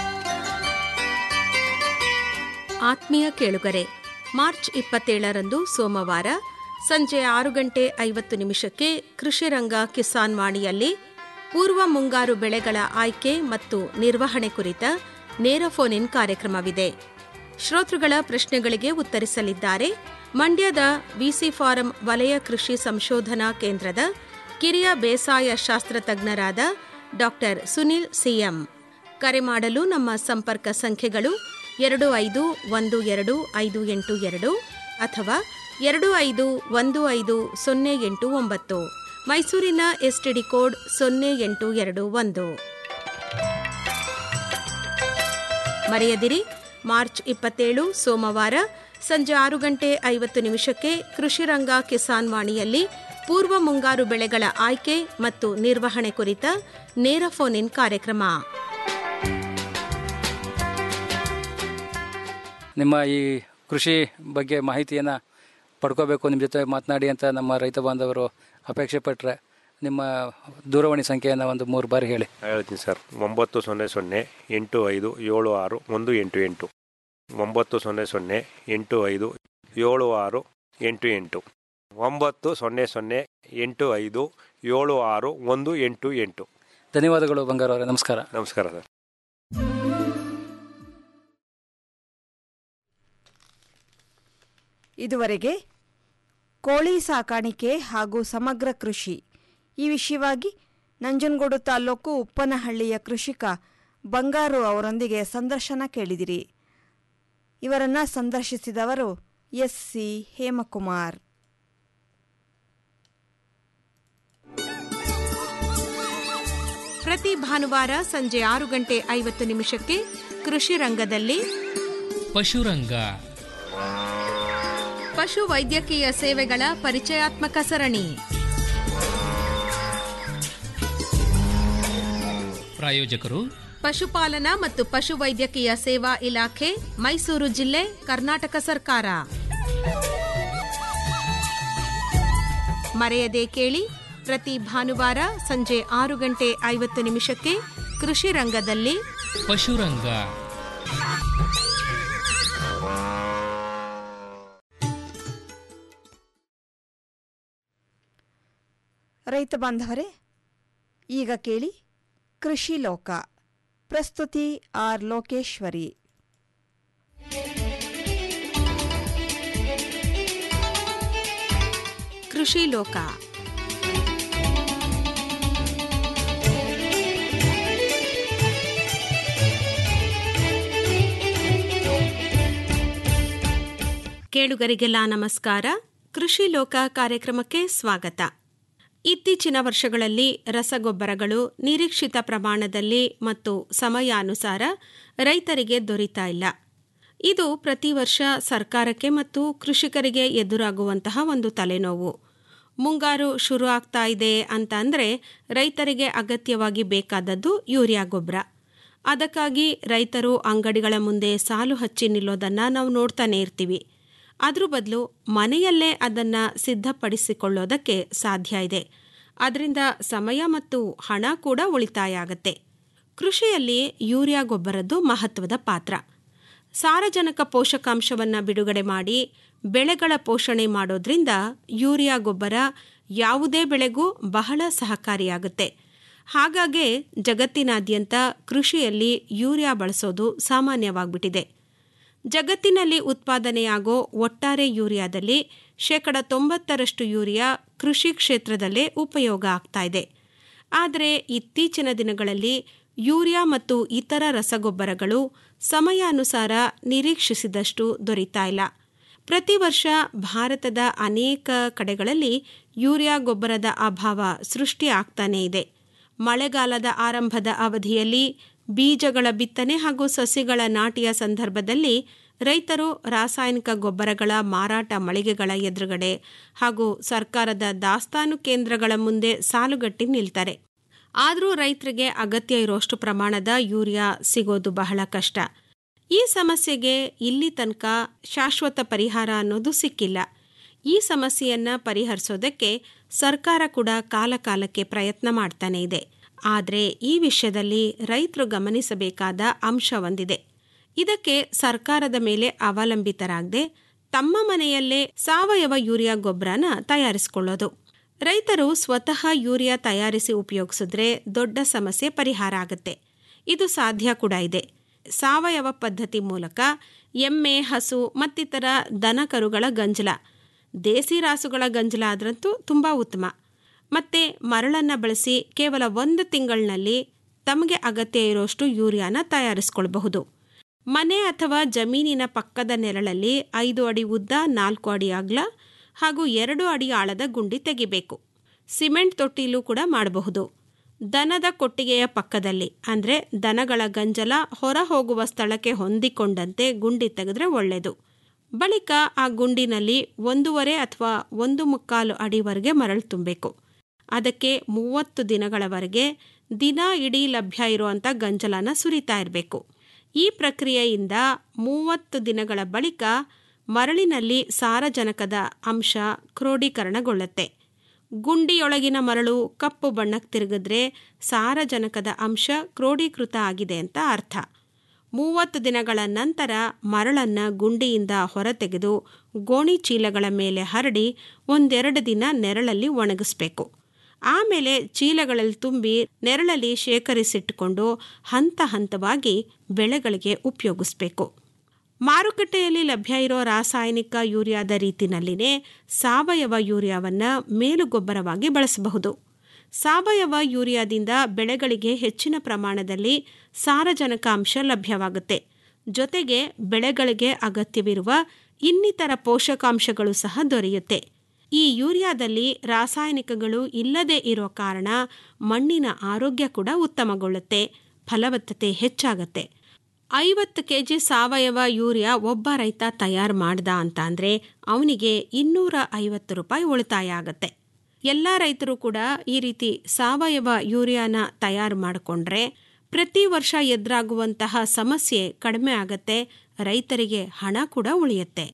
ಆತ್ಮೀಯ ಕೇಳುಗರೆ ಮಾರ್ಚ್ ಇಪ್ಪತ್ತೇಳರಂದು ಸೋಮವಾರ ಸಂಜೆ ಆರು ಗಂಟೆ ಐವತ್ತು ನಿಮಿಷಕ್ಕೆ ಕೃಷಿರಂಗ ಕಿಸಾನ್ ವಾಣಿಯಲ್ಲಿ ಪೂರ್ವ ಮುಂಗಾರು ಬೆಳೆಗಳ ಆಯ್ಕೆ ಮತ್ತು ನಿರ್ವಹಣೆ ಕುರಿತ ನೇರ ಫೋನ್ ಇನ್ ಕಾರ್ಯಕ್ರಮವಿದೆ ಶ್ರೋತೃಗಳ ಪ್ರಶ್ನೆಗಳಿಗೆ ಉತ್ತರಿಸಲಿದ್ದಾರೆ ಮಂಡ್ಯದ ವಿಸಿ ಫಾರಂ ವಲಯ ಕೃಷಿ ಸಂಶೋಧನಾ ಕೇಂದ್ರದ ಕಿರಿಯ ಬೇಸಾಯ ಶಾಸ್ತ್ರ ತಜ್ಞರಾದ ಡಾಕ್ಟರ್ ಸುನಿಲ್ ಸಿಎಂ ಕರೆ ಮಾಡಲು ನಮ್ಮ ಸಂಪರ್ಕ ಸಂಖ್ಯೆಗಳು ಎರಡು ಐದು ಒಂದು ಎರಡು ಐದು ಎಂಟು ಎರಡು ಅಥವಾ ಎರಡು ಐದು ಒಂದು ಐದು ಸೊನ್ನೆ ಎಂಟು ಒಂಬತ್ತು ಮೈಸೂರಿನ ಎಸ್ಟಿಡಿ ಕೋಡ್ ಸೊನ್ನೆ ಎಂಟು ಎರಡು ಒಂದು ಮರೆಯದಿರಿ ಮಾರ್ಚ್ ಇಪ್ಪತ್ತೇಳು ಸೋಮವಾರ ಸಂಜೆ ಆರು ಗಂಟೆ ಐವತ್ತು ನಿಮಿಷಕ್ಕೆ ಕೃಷಿರಂಗ ಕಿಸಾನ್ ವಾಣಿಯಲ್ಲಿ ಪೂರ್ವ ಮುಂಗಾರು ಬೆಳೆಗಳ ಆಯ್ಕೆ ಮತ್ತು ನಿರ್ವಹಣೆ ಕುರಿತ ನೇರ ಫೋನ್ ಇನ್ ಕಾರ್ಯಕ್ರಮ ನಿಮ್ಮ ಈ ಕೃಷಿ ಬಗ್ಗೆ ಮಾಹಿತಿಯನ್ನು ಪಡ್ಕೋಬೇಕು ನಿಮ್ಮ ಜೊತೆ ಮಾತನಾಡಿ ಅಂತ ನಮ್ಮ ರೈತ ಬಾಂಧವರು ಅಪೇಕ್ಷೆ ಪಟ್ಟರೆ ನಿಮ್ಮ ದೂರವಾಣಿ ಸಂಖ್ಯೆಯನ್ನು ಒಂದು ಮೂರು ಬಾರಿ ಹೇಳಿ ಹೇಳ್ತೀನಿ ಸರ್ ಒಂಬತ್ತು ಸೊನ್ನೆ ಸೊನ್ನೆ ಎಂಟು ಐದು ಏಳು ಆರು ಒಂದು ಎಂಟು ಎಂಟು ಒಂಬತ್ತು ಸೊನ್ನೆ ಸೊನ್ನೆ ಎಂಟು ಐದು ಏಳು ಆರು ಎಂಟು ಎಂಟು ಒಂಬತ್ತು ಸೊನ್ನೆ ಸೊನ್ನೆ ಎಂಟು ಐದು ಏಳು ಆರು ಒಂದು ಎಂಟು ಎಂಟು ಧನ್ಯವಾದಗಳು ಬಂಗಾರವರೇ ನಮಸ್ಕಾರ ನಮಸ್ಕಾರ ಸರ್ ಇದುವರೆಗೆ ಕೋಳಿ ಸಾಕಾಣಿಕೆ ಹಾಗೂ ಸಮಗ್ರ ಕೃಷಿ ಈ ವಿಷಯವಾಗಿ ನಂಜನಗೂಡು ತಾಲೂಕು ಉಪ್ಪನಹಳ್ಳಿಯ ಕೃಷಿಕ ಬಂಗಾರು ಅವರೊಂದಿಗೆ ಸಂದರ್ಶನ ಕೇಳಿದಿರಿ ಇವರನ್ನ ಸಂದರ್ಶಿಸಿದವರು ಎಸ್ ಸಿ ಹೇಮಕುಮಾರ್ ಪ್ರತಿ ಭಾನುವಾರ ಸಂಜೆ ಆರು ಗಂಟೆ ಐವತ್ತು ನಿಮಿಷಕ್ಕೆ ಕೃಷಿ ರಂಗದಲ್ಲಿ ಪಶುರಂಗ ಪಶು ವೈದ್ಯಕೀಯ ಸೇವೆಗಳ ಪರಿಚಯಾತ್ಮಕ ಸರಣಿ ಪ್ರಾಯೋಜಕರು ಪಶುಪಾಲನಾ ಮತ್ತು ಪಶುವೈದ್ಯಕೀಯ ಸೇವಾ ಇಲಾಖೆ ಮೈಸೂರು ಜಿಲ್ಲೆ ಕರ್ನಾಟಕ ಸರ್ಕಾರ ಮರೆಯದೆ ಕೇಳಿ ಪ್ರತಿ ಭಾನುವಾರ ಸಂಜೆ ಆರು ಗಂಟೆ ಐವತ್ತು ನಿಮಿಷಕ್ಕೆ ಕೃಷಿ ರಂಗದಲ್ಲಿ ಪಶುರಂಗ ರೈತ ಬಾಂಧವರೇ ಈಗ ಕೇಳಿ ಕೃಷಿ ಲೋಕ ಪ್ರಸ್ತುತಿ ಆರ್ ಲೋಕೇಶ್ವರಿ ಕೃಷಿ ಲೋಕ ಕೇಳುಗರಿಗೆಲ್ಲ ನಮಸ್ಕಾರ ಕೃಷಿ ಲೋಕ ಕಾರ್ಯಕ್ರಮಕ್ಕೆ ಸ್ವಾಗತ ಇತ್ತೀಚಿನ ವರ್ಷಗಳಲ್ಲಿ ರಸಗೊಬ್ಬರಗಳು ನಿರೀಕ್ಷಿತ ಪ್ರಮಾಣದಲ್ಲಿ ಮತ್ತು ಸಮಯಾನುಸಾರ ರೈತರಿಗೆ ದೊರೀತಾ ಇಲ್ಲ ಇದು ಪ್ರತಿ ವರ್ಷ ಸರ್ಕಾರಕ್ಕೆ ಮತ್ತು ಕೃಷಿಕರಿಗೆ ಎದುರಾಗುವಂತಹ ಒಂದು ತಲೆನೋವು ಮುಂಗಾರು ಶುರು ಆಗ್ತಾ ಇದೆ ಅಂತ ಅಂದರೆ ರೈತರಿಗೆ ಅಗತ್ಯವಾಗಿ ಬೇಕಾದದ್ದು ಯೂರಿಯಾ ಗೊಬ್ಬರ ಅದಕ್ಕಾಗಿ ರೈತರು ಅಂಗಡಿಗಳ ಮುಂದೆ ಸಾಲು ಹಚ್ಚಿ ನಿಲ್ಲೋದನ್ನು ನಾವು ನೋಡ್ತಾನೆ ಇರ್ತೀವಿ ಅದ್ರ ಬದಲು ಮನೆಯಲ್ಲೇ ಅದನ್ನು ಸಿದ್ಧಪಡಿಸಿಕೊಳ್ಳೋದಕ್ಕೆ ಸಾಧ್ಯ ಇದೆ ಅದರಿಂದ ಸಮಯ ಮತ್ತು ಹಣ ಕೂಡ ಉಳಿತಾಯ ಆಗತ್ತೆ ಕೃಷಿಯಲ್ಲಿ ಯೂರಿಯಾ ಗೊಬ್ಬರದ್ದು ಮಹತ್ವದ ಪಾತ್ರ ಸಾರಜನಕ ಪೋಷಕಾಂಶವನ್ನು ಬಿಡುಗಡೆ ಮಾಡಿ ಬೆಳೆಗಳ ಪೋಷಣೆ ಮಾಡೋದ್ರಿಂದ ಯೂರಿಯಾ ಗೊಬ್ಬರ ಯಾವುದೇ ಬೆಳೆಗೂ ಬಹಳ ಸಹಕಾರಿಯಾಗುತ್ತೆ ಹಾಗಾಗಿ ಜಗತ್ತಿನಾದ್ಯಂತ ಕೃಷಿಯಲ್ಲಿ ಯೂರಿಯಾ ಬಳಸೋದು ಸಾಮಾನ್ಯವಾಗ್ಬಿಟ್ಟಿದೆ ಜಗತ್ತಿನಲ್ಲಿ ಉತ್ಪಾದನೆಯಾಗೋ ಒಟ್ಟಾರೆ ಯೂರಿಯಾದಲ್ಲಿ ಶೇಕಡ ತೊಂಬತ್ತರಷ್ಟು ಯೂರಿಯಾ ಕೃಷಿ ಕ್ಷೇತ್ರದಲ್ಲೇ ಉಪಯೋಗ ಆಗ್ತಾ ಇದೆ ಆದರೆ ಇತ್ತೀಚಿನ ದಿನಗಳಲ್ಲಿ ಯೂರಿಯಾ ಮತ್ತು ಇತರ ರಸಗೊಬ್ಬರಗಳು ಸಮಯಾನುಸಾರ ನಿರೀಕ್ಷಿಸಿದಷ್ಟು ದೊರೀತಾ ಇಲ್ಲ ಪ್ರತಿ ವರ್ಷ ಭಾರತದ ಅನೇಕ ಕಡೆಗಳಲ್ಲಿ ಯೂರಿಯಾ ಗೊಬ್ಬರದ ಅಭಾವ ಸೃಷ್ಟಿ ಆಗ್ತಾನೇ ಇದೆ ಮಳೆಗಾಲದ ಆರಂಭದ ಅವಧಿಯಲ್ಲಿ ಬೀಜಗಳ ಬಿತ್ತನೆ ಹಾಗೂ ಸಸಿಗಳ ನಾಟಿಯ ಸಂದರ್ಭದಲ್ಲಿ ರೈತರು ರಾಸಾಯನಿಕ ಗೊಬ್ಬರಗಳ ಮಾರಾಟ ಮಳಿಗೆಗಳ ಎದುರುಗಡೆ ಹಾಗೂ ಸರ್ಕಾರದ ದಾಸ್ತಾನು ಕೇಂದ್ರಗಳ ಮುಂದೆ ಸಾಲುಗಟ್ಟಿ ನಿಲ್ತಾರೆ ಆದರೂ ರೈತರಿಗೆ ಅಗತ್ಯ ಇರೋಷ್ಟು ಪ್ರಮಾಣದ ಯೂರಿಯಾ ಸಿಗೋದು ಬಹಳ ಕಷ್ಟ ಈ ಸಮಸ್ಯೆಗೆ ಇಲ್ಲಿ ತನಕ ಶಾಶ್ವತ ಪರಿಹಾರ ಅನ್ನೋದು ಸಿಕ್ಕಿಲ್ಲ ಈ ಸಮಸ್ಯೆಯನ್ನು ಪರಿಹರಿಸೋದಕ್ಕೆ ಸರ್ಕಾರ ಕೂಡ ಕಾಲಕಾಲಕ್ಕೆ ಪ್ರಯತ್ನ ಮಾಡ್ತಾನೆ ಇದೆ ಆದರೆ ಈ ವಿಷಯದಲ್ಲಿ ರೈತರು ಗಮನಿಸಬೇಕಾದ ಅಂಶ ಒಂದಿದೆ ಇದಕ್ಕೆ ಸರ್ಕಾರದ ಮೇಲೆ ಅವಲಂಬಿತರಾಗದೆ ತಮ್ಮ ಮನೆಯಲ್ಲೇ ಸಾವಯವ ಯೂರಿಯಾ ಗೊಬ್ಬರನ ತಯಾರಿಸಿಕೊಳ್ಳೋದು ರೈತರು ಸ್ವತಃ ಯೂರಿಯಾ ತಯಾರಿಸಿ ಉಪಯೋಗಿಸಿದ್ರೆ ದೊಡ್ಡ ಸಮಸ್ಯೆ ಪರಿಹಾರ ಆಗುತ್ತೆ ಇದು ಸಾಧ್ಯ ಕೂಡ ಇದೆ ಸಾವಯವ ಪದ್ಧತಿ ಮೂಲಕ ಎಮ್ಮೆ ಹಸು ಮತ್ತಿತರ ದನಕರುಗಳ ಗಂಜಲ ದೇಸಿ ರಾಸುಗಳ ಗಂಜಲ ಆದ್ರಂತೂ ತುಂಬ ಉತ್ತಮ ಮತ್ತು ಮರಳನ್ನು ಬಳಸಿ ಕೇವಲ ಒಂದು ತಿಂಗಳಿನಲ್ಲಿ ತಮಗೆ ಅಗತ್ಯ ಇರೋಷ್ಟು ಯೂರಿಯಾನ ತಯಾರಿಸ್ಕೊಳ್ಬಹುದು ಮನೆ ಅಥವಾ ಜಮೀನಿನ ಪಕ್ಕದ ನೆರಳಲ್ಲಿ ಐದು ಅಡಿ ಉದ್ದ ನಾಲ್ಕು ಅಡಿ ಅಗಲ ಹಾಗೂ ಎರಡು ಅಡಿ ಆಳದ ಗುಂಡಿ ತೆಗಿಬೇಕು ಸಿಮೆಂಟ್ ತೊಟ್ಟಿಲೂ ಕೂಡ ಮಾಡಬಹುದು ದನದ ಕೊಟ್ಟಿಗೆಯ ಪಕ್ಕದಲ್ಲಿ ಅಂದರೆ ದನಗಳ ಗಂಜಲ ಹೊರ ಹೋಗುವ ಸ್ಥಳಕ್ಕೆ ಹೊಂದಿಕೊಂಡಂತೆ ಗುಂಡಿ ತೆಗೆದ್ರೆ ಒಳ್ಳೆಯದು ಬಳಿಕ ಆ ಗುಂಡಿನಲ್ಲಿ ಒಂದೂವರೆ ಅಥವಾ ಒಂದು ಮುಕ್ಕಾಲು ಅಡಿವರೆಗೆ ಮರಳು ತುಂಬಬೇಕು ಅದಕ್ಕೆ ಮೂವತ್ತು ದಿನಗಳವರೆಗೆ ದಿನ ಇಡೀ ಲಭ್ಯ ಇರುವಂಥ ಗಂಜಲನ ಸುರಿತಾ ಇರಬೇಕು ಈ ಪ್ರಕ್ರಿಯೆಯಿಂದ ಮೂವತ್ತು ದಿನಗಳ ಬಳಿಕ ಮರಳಿನಲ್ಲಿ ಸಾರಜನಕದ ಅಂಶ ಕ್ರೋಢೀಕರಣಗೊಳ್ಳುತ್ತೆ ಗುಂಡಿಯೊಳಗಿನ ಮರಳು ಕಪ್ಪು ಬಣ್ಣಕ್ಕೆ ತಿರುಗಿದ್ರೆ ಸಾರಜನಕದ ಅಂಶ ಕ್ರೋಢೀಕೃತ ಆಗಿದೆ ಅಂತ ಅರ್ಥ ಮೂವತ್ತು ದಿನಗಳ ನಂತರ ಮರಳನ್ನು ಗುಂಡಿಯಿಂದ ಹೊರತೆಗೆದು ಗೋಣಿ ಚೀಲಗಳ ಮೇಲೆ ಹರಡಿ ಒಂದೆರಡು ದಿನ ನೆರಳಲ್ಲಿ ಒಣಗಿಸ್ಬೇಕು ಆಮೇಲೆ ಚೀಲಗಳಲ್ಲಿ ತುಂಬಿ ನೆರಳಲ್ಲಿ ಶೇಖರಿಸಿಟ್ಟುಕೊಂಡು ಹಂತ ಹಂತವಾಗಿ ಬೆಳೆಗಳಿಗೆ ಉಪಯೋಗಿಸ್ಬೇಕು ಮಾರುಕಟ್ಟೆಯಲ್ಲಿ ಲಭ್ಯ ಇರೋ ರಾಸಾಯನಿಕ ಯೂರಿಯಾದ ರೀತಿನಲ್ಲಿನೇ ಸಾವಯವ ಯೂರಿಯಾವನ್ನು ಮೇಲುಗೊಬ್ಬರವಾಗಿ ಬಳಸಬಹುದು ಸಾವಯವ ಯೂರಿಯಾದಿಂದ ಬೆಳೆಗಳಿಗೆ ಹೆಚ್ಚಿನ ಪ್ರಮಾಣದಲ್ಲಿ ಸಾರಜನಕ ಅಂಶ ಲಭ್ಯವಾಗುತ್ತೆ ಜೊತೆಗೆ ಬೆಳೆಗಳಿಗೆ ಅಗತ್ಯವಿರುವ ಇನ್ನಿತರ ಪೋಷಕಾಂಶಗಳು ಸಹ ದೊರೆಯುತ್ತೆ ಈ ಯೂರಿಯಾದಲ್ಲಿ ರಾಸಾಯನಿಕಗಳು ಇಲ್ಲದೆ ಇರೋ ಕಾರಣ ಮಣ್ಣಿನ ಆರೋಗ್ಯ ಕೂಡ ಉತ್ತಮಗೊಳ್ಳುತ್ತೆ ಫಲವತ್ತತೆ ಹೆಚ್ಚಾಗತ್ತೆ ಐವತ್ತು ಕೆ ಜಿ ಸಾವಯವ ಯೂರಿಯಾ ಒಬ್ಬ ರೈತ ತಯಾರು ಮಾಡ್ದ ಅಂತ ಅಂದರೆ ಅವನಿಗೆ ಇನ್ನೂರ ಐವತ್ತು ರೂಪಾಯಿ ಉಳಿತಾಯ ಆಗತ್ತೆ ಎಲ್ಲ ರೈತರು ಕೂಡ ಈ ರೀತಿ ಸಾವಯವ ಯೂರಿಯಾನ ತಯಾರು ಮಾಡಿಕೊಂಡ್ರೆ ಪ್ರತಿ ವರ್ಷ ಎದುರಾಗುವಂತಹ ಸಮಸ್ಯೆ ಕಡಿಮೆ ಆಗತ್ತೆ ರೈತರಿಗೆ ಹಣ ಕೂಡ ಉಳಿಯುತ್ತೆ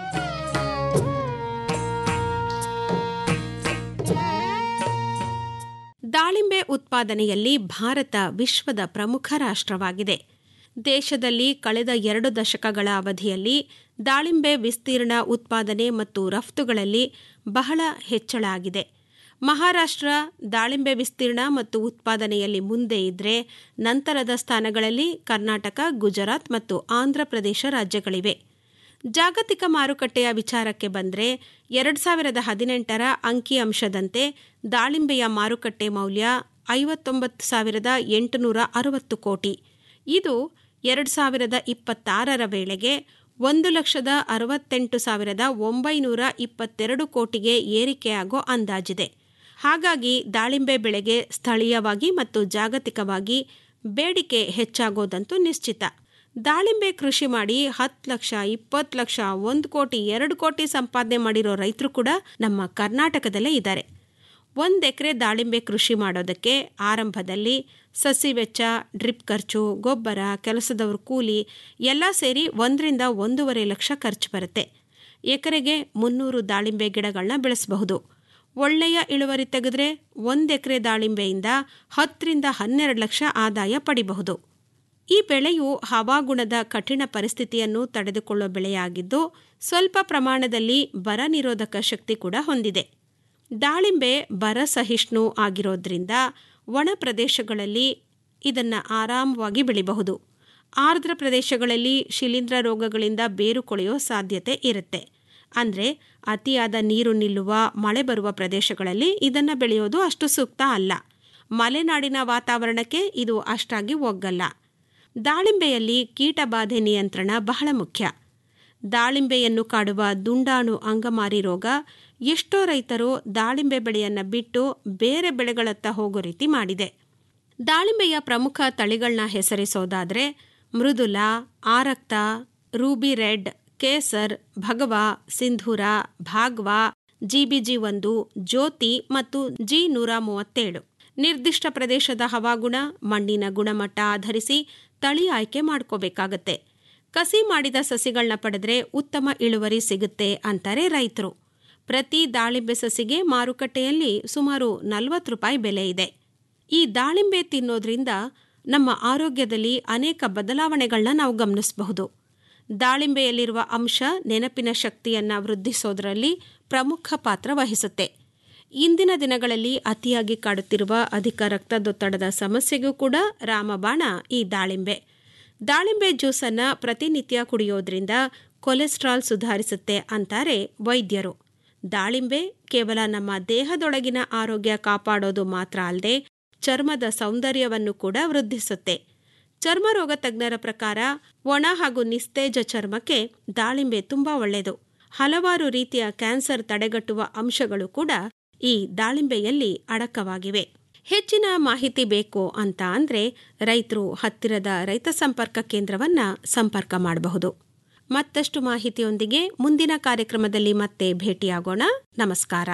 ದಾಳಿಂಬೆ ಉತ್ಪಾದನೆಯಲ್ಲಿ ಭಾರತ ವಿಶ್ವದ ಪ್ರಮುಖ ರಾಷ್ಟ್ರವಾಗಿದೆ ದೇಶದಲ್ಲಿ ಕಳೆದ ಎರಡು ದಶಕಗಳ ಅವಧಿಯಲ್ಲಿ ದಾಳಿಂಬೆ ವಿಸ್ತೀರ್ಣ ಉತ್ಪಾದನೆ ಮತ್ತು ರಫ್ತುಗಳಲ್ಲಿ ಬಹಳ ಹೆಚ್ಚಳ ಆಗಿದೆ ಮಹಾರಾಷ್ಟ್ರ ದಾಳಿಂಬೆ ವಿಸ್ತೀರ್ಣ ಮತ್ತು ಉತ್ಪಾದನೆಯಲ್ಲಿ ಮುಂದೆ ಇದ್ರೆ ನಂತರದ ಸ್ಥಾನಗಳಲ್ಲಿ ಕರ್ನಾಟಕ ಗುಜರಾತ್ ಮತ್ತು ಆಂಧ್ರಪ್ರದೇಶ ರಾಜ್ಯಗಳಿವೆ ಜಾಗತಿಕ ಮಾರುಕಟ್ಟೆಯ ವಿಚಾರಕ್ಕೆ ಬಂದರೆ ಎರಡು ಸಾವಿರದ ಹದಿನೆಂಟರ ಅಂಕಿಅಂಶದಂತೆ ದಾಳಿಂಬೆಯ ಮಾರುಕಟ್ಟೆ ಮೌಲ್ಯ ಐವತ್ತೊಂಬತ್ತು ಸಾವಿರದ ಎಂಟುನೂರ ಅರವತ್ತು ಕೋಟಿ ಇದು ಎರಡು ಸಾವಿರದ ಇಪ್ಪತ್ತಾರರ ವೇಳೆಗೆ ಒಂದು ಲಕ್ಷದ ಅರವತ್ತೆಂಟು ಸಾವಿರದ ಒಂಬೈನೂರ ಇಪ್ಪತ್ತೆರಡು ಕೋಟಿಗೆ ಏರಿಕೆಯಾಗೋ ಅಂದಾಜಿದೆ ಹಾಗಾಗಿ ದಾಳಿಂಬೆ ಬೆಳೆಗೆ ಸ್ಥಳೀಯವಾಗಿ ಮತ್ತು ಜಾಗತಿಕವಾಗಿ ಬೇಡಿಕೆ ಹೆಚ್ಚಾಗೋದಂತೂ ನಿಶ್ಚಿತ ದಾಳಿಂಬೆ ಕೃಷಿ ಮಾಡಿ ಹತ್ತು ಲಕ್ಷ ಇಪ್ಪತ್ತು ಲಕ್ಷ ಒಂದು ಕೋಟಿ ಎರಡು ಕೋಟಿ ಸಂಪಾದನೆ ಮಾಡಿರೋ ರೈತರು ಕೂಡ ನಮ್ಮ ಕರ್ನಾಟಕದಲ್ಲೇ ಇದ್ದಾರೆ ಒಂದು ಎಕರೆ ದಾಳಿಂಬೆ ಕೃಷಿ ಮಾಡೋದಕ್ಕೆ ಆರಂಭದಲ್ಲಿ ಸಸಿ ವೆಚ್ಚ ಡ್ರಿಪ್ ಖರ್ಚು ಗೊಬ್ಬರ ಕೆಲಸದವ್ರ ಕೂಲಿ ಎಲ್ಲ ಸೇರಿ ಒಂದರಿಂದ ಒಂದೂವರೆ ಲಕ್ಷ ಖರ್ಚು ಬರುತ್ತೆ ಎಕರೆಗೆ ಮುನ್ನೂರು ದಾಳಿಂಬೆ ಗಿಡಗಳನ್ನ ಬೆಳೆಸಬಹುದು ಒಳ್ಳೆಯ ಇಳುವರಿ ತೆಗೆದ್ರೆ ಒಂದು ಎಕರೆ ದಾಳಿಂಬೆಯಿಂದ ಹತ್ತರಿಂದ ಹನ್ನೆರಡು ಲಕ್ಷ ಆದಾಯ ಪಡಿಬಹುದು ಈ ಬೆಳೆಯು ಹವಾಗುಣದ ಕಠಿಣ ಪರಿಸ್ಥಿತಿಯನ್ನು ತಡೆದುಕೊಳ್ಳೋ ಬೆಳೆಯಾಗಿದ್ದು ಸ್ವಲ್ಪ ಪ್ರಮಾಣದಲ್ಲಿ ಬರ ನಿರೋಧಕ ಶಕ್ತಿ ಕೂಡ ಹೊಂದಿದೆ ದಾಳಿಂಬೆ ಬರ ಸಹಿಷ್ಣು ಆಗಿರೋದ್ರಿಂದ ಒಣ ಪ್ರದೇಶಗಳಲ್ಲಿ ಇದನ್ನು ಆರಾಮವಾಗಿ ಬೆಳಿಬಹುದು ಆರ್ದ್ರ ಪ್ರದೇಶಗಳಲ್ಲಿ ಶಿಲೀಂಧ್ರ ರೋಗಗಳಿಂದ ಬೇರು ಕೊಳೆಯೋ ಸಾಧ್ಯತೆ ಇರುತ್ತೆ ಅಂದರೆ ಅತಿಯಾದ ನೀರು ನಿಲ್ಲುವ ಮಳೆ ಬರುವ ಪ್ರದೇಶಗಳಲ್ಲಿ ಇದನ್ನು ಬೆಳೆಯೋದು ಅಷ್ಟು ಸೂಕ್ತ ಅಲ್ಲ ಮಲೆನಾಡಿನ ವಾತಾವರಣಕ್ಕೆ ಇದು ಅಷ್ಟಾಗಿ ಒಗ್ಗಲ್ಲ ದಾಳಿಂಬೆಯಲ್ಲಿ ಕೀಟಬಾಧೆ ನಿಯಂತ್ರಣ ಬಹಳ ಮುಖ್ಯ ದಾಳಿಂಬೆಯನ್ನು ಕಾಡುವ ದುಂಡಾಣು ಅಂಗಮಾರಿ ರೋಗ ಎಷ್ಟೋ ರೈತರು ದಾಳಿಂಬೆ ಬೆಳೆಯನ್ನು ಬಿಟ್ಟು ಬೇರೆ ಬೆಳೆಗಳತ್ತ ಹೋಗೋ ರೀತಿ ಮಾಡಿದೆ ದಾಳಿಂಬೆಯ ಪ್ರಮುಖ ತಳಿಗಳನ್ನ ಹೆಸರಿಸೋದಾದರೆ Mridula Arakta ruby red Kesar Bhagwa Sindoor Bhagwa GBG ಒಂದು ಜ್ಯೋತಿ ಮತ್ತು ಜಿ ನೂರ ಮೂವತ್ತೇಳು ನಿರ್ದಿಷ್ಟ ಪ್ರದೇಶದ ಹವಾಗುಣ ಮಣ್ಣಿನ ಗುಣಮಟ್ಟ ಆಧರಿಸಿ ತಳಿ ಆಯ್ಕೆ ಮಾಡ್ಕೋಬೇಕಾಗತ್ತೆ ಕಸಿ ಮಾಡಿದ ಸಸಿಗಳನ್ನ ಪಡೆದ್ರೆ ಉತ್ತಮ ಇಳುವರಿ ಸಿಗುತ್ತೆ ಅಂತಾರೆ ರೈತರು ಪ್ರತಿ ದಾಳಿಂಬೆ ಸಸಿಗೆ ಮಾರುಕಟ್ಟೆಯಲ್ಲಿ ಸುಮಾರು ನಲವತ್ತು ರೂಪಾಯಿ ಬೆಲೆ ಇದೆ ಈ ದಾಳಿಂಬೆ ತಿನ್ನೋದ್ರಿಂದ ನಮ್ಮ ಆರೋಗ್ಯದಲ್ಲಿ ಅನೇಕ ಬದಲಾವಣೆಗಳನ್ನ ನಾವು ಗಮನಿಸಬಹುದು ದಾಳಿಂಬೆಯಲ್ಲಿರುವ ಅಂಶ ನೆನಪಿನ ಶಕ್ತಿಯನ್ನ ವೃದ್ಧಿಸೋದರಲ್ಲಿ ಪ್ರಮುಖ ಪಾತ್ರ ವಹಿಸುತ್ತೆ ಇಂದಿನ ದಿನಗಳಲ್ಲಿ ಅತಿಯಾಗಿ ಕಾಡುತ್ತಿರುವ ಅಧಿಕ ರಕ್ತದೊತ್ತಡದ ಸಮಸ್ಯೆಗೂ ಕೂಡ ರಾಮಬಾಣ ಈ ದಾಳಿಂಬೆ ದಾಳಿಂಬೆ ಜ್ಯೂಸನ್ನು ಪ್ರತಿನಿತ್ಯ ಕುಡಿಯೋದ್ರಿಂದ ಕೊಲೆಸ್ಟ್ರಾಲ್ ಸುಧಾರಿಸುತ್ತೆ ಅಂತಾರೆ ವೈದ್ಯರು ದಾಳಿಂಬೆ ಕೇವಲ ನಮ್ಮ ದೇಹದೊಳಗಿನ ಆರೋಗ್ಯ ಕಾಪಾಡೋದು ಮಾತ್ರ ಅಲ್ಲದೆ ಚರ್ಮದ ಸೌಂದರ್ಯವನ್ನು ಕೂಡ ವೃದ್ಧಿಸುತ್ತೆ ಚರ್ಮರೋಗ ತಜ್ಞರ ಪ್ರಕಾರ ಒಣ ಹಾಗೂ ನಿಸ್ತೇಜ ಚರ್ಮಕ್ಕೆ ದಾಳಿಂಬೆ ತುಂಬಾ ಒಳ್ಳೆಯದು ಹಲವಾರು ರೀತಿಯ ಕ್ಯಾನ್ಸರ್ ತಡೆಗಟ್ಟುವ ಅಂಶಗಳು ಕೂಡ ಈ ದಾಳಿಂಬೆಯಲ್ಲಿ ಅಡಕವಾಗಿವೆ ಹೆಚ್ಚಿನ ಮಾಹಿತಿ ಬೇಕು ಅಂತ ಅಂದ್ರೆ ರೈತರು ಹತ್ತಿರದ ರೈತ ಸಂಪರ್ಕ ಕೇಂದ್ರವನ್ನ ಸಂಪರ್ಕ ಮಾಡಬಹುದು ಮತ್ತಷ್ಟು ಮಾಹಿತಿಯೊಂದಿಗೆ ಮುಂದಿನ ಕಾರ್ಯಕ್ರಮದಲ್ಲಿ ಮತ್ತೆ ಭೇಟಿಯಾಗೋಣ ನಮಸ್ಕಾರ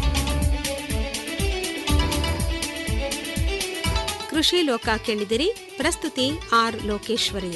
ಕೃಷಿ ಲೋಕ ಕೇಳಿದಿರಿ ಪ್ರಸ್ತುತಿ ಆರ್ ಲೋಕೇಶ್ವರಿ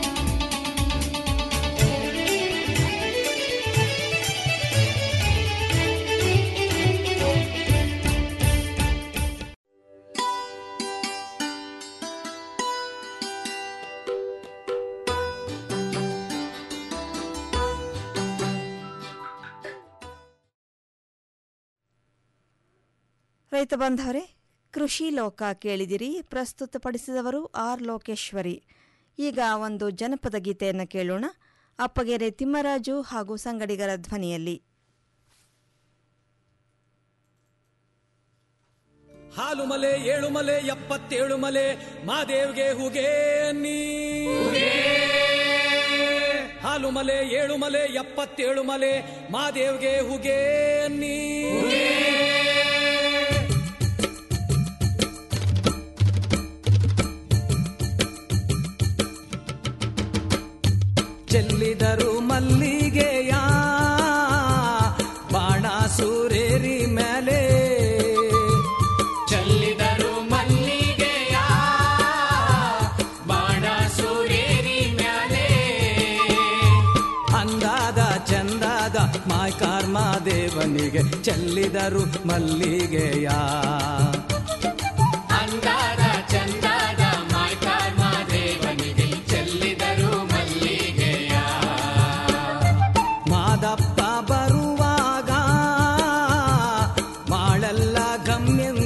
ರೈತ ಬಾಂಧವರೇ ಕೃಷಿ ಲೋಕ ಕೇಳಿದಿರಿ ಪ್ರಸ್ತುತಪಡಿಸಿದವರು ಆರ್ ಲೋಕೇಶ್ವರಿ ಈಗ ಒಂದು ಜನಪದ ಗೀತೆಯನ್ನು ಕೇಳೋಣ ಅಪ್ಪಗೆರೆ ತಿಮ್ಮರಾಜು ಹಾಗೂ ಸಂಗಡಿಗರ ಧ್ವನಿಯಲ್ಲಿ ಹಾಲು ಮಲೆ ಏಳು ಮಲೆ ಎಪ್ಪತ್ತೇಳು ಮಲೆ ಮಾದೇವ್ಗೆ ಹುಗೆ ನೀ ಹಾಲು ಮಲೆ ಏಳು ಮಲೆ ಎಪ್ಪತ್ತೇಳು ಮಲೆ ಮಾದೇವ್ಗೆ ಹುಗೆ ನೀ ಚೆಲ್ಲಿದರು ಮಲ್ಲಿಗೆಯ ಬಾಣ ಸೂರೇರಿ ಮೇಲೆ ಚೆಲ್ಲಿದರು ಮಲ್ಲಿಗೆಯ ಮಾದೇವನಿಗೆ ಚೆಲ್ಲಿದರು ಮಲ್ಲಿಗೆಯ ಅಂದಾದ ಚಂದಾದ ಮಾಯ್ಕಾರ್ ಮಾದೇವನಿಗೆ ಚೆಲ್ಲಿದರು ಮಲ್ಲಿಗೆಯ ಮಾದಪ್ಪ ಬರುವಾಗ ಮಾಳೆಲ್ಲ ಗಮ್ಯಂದ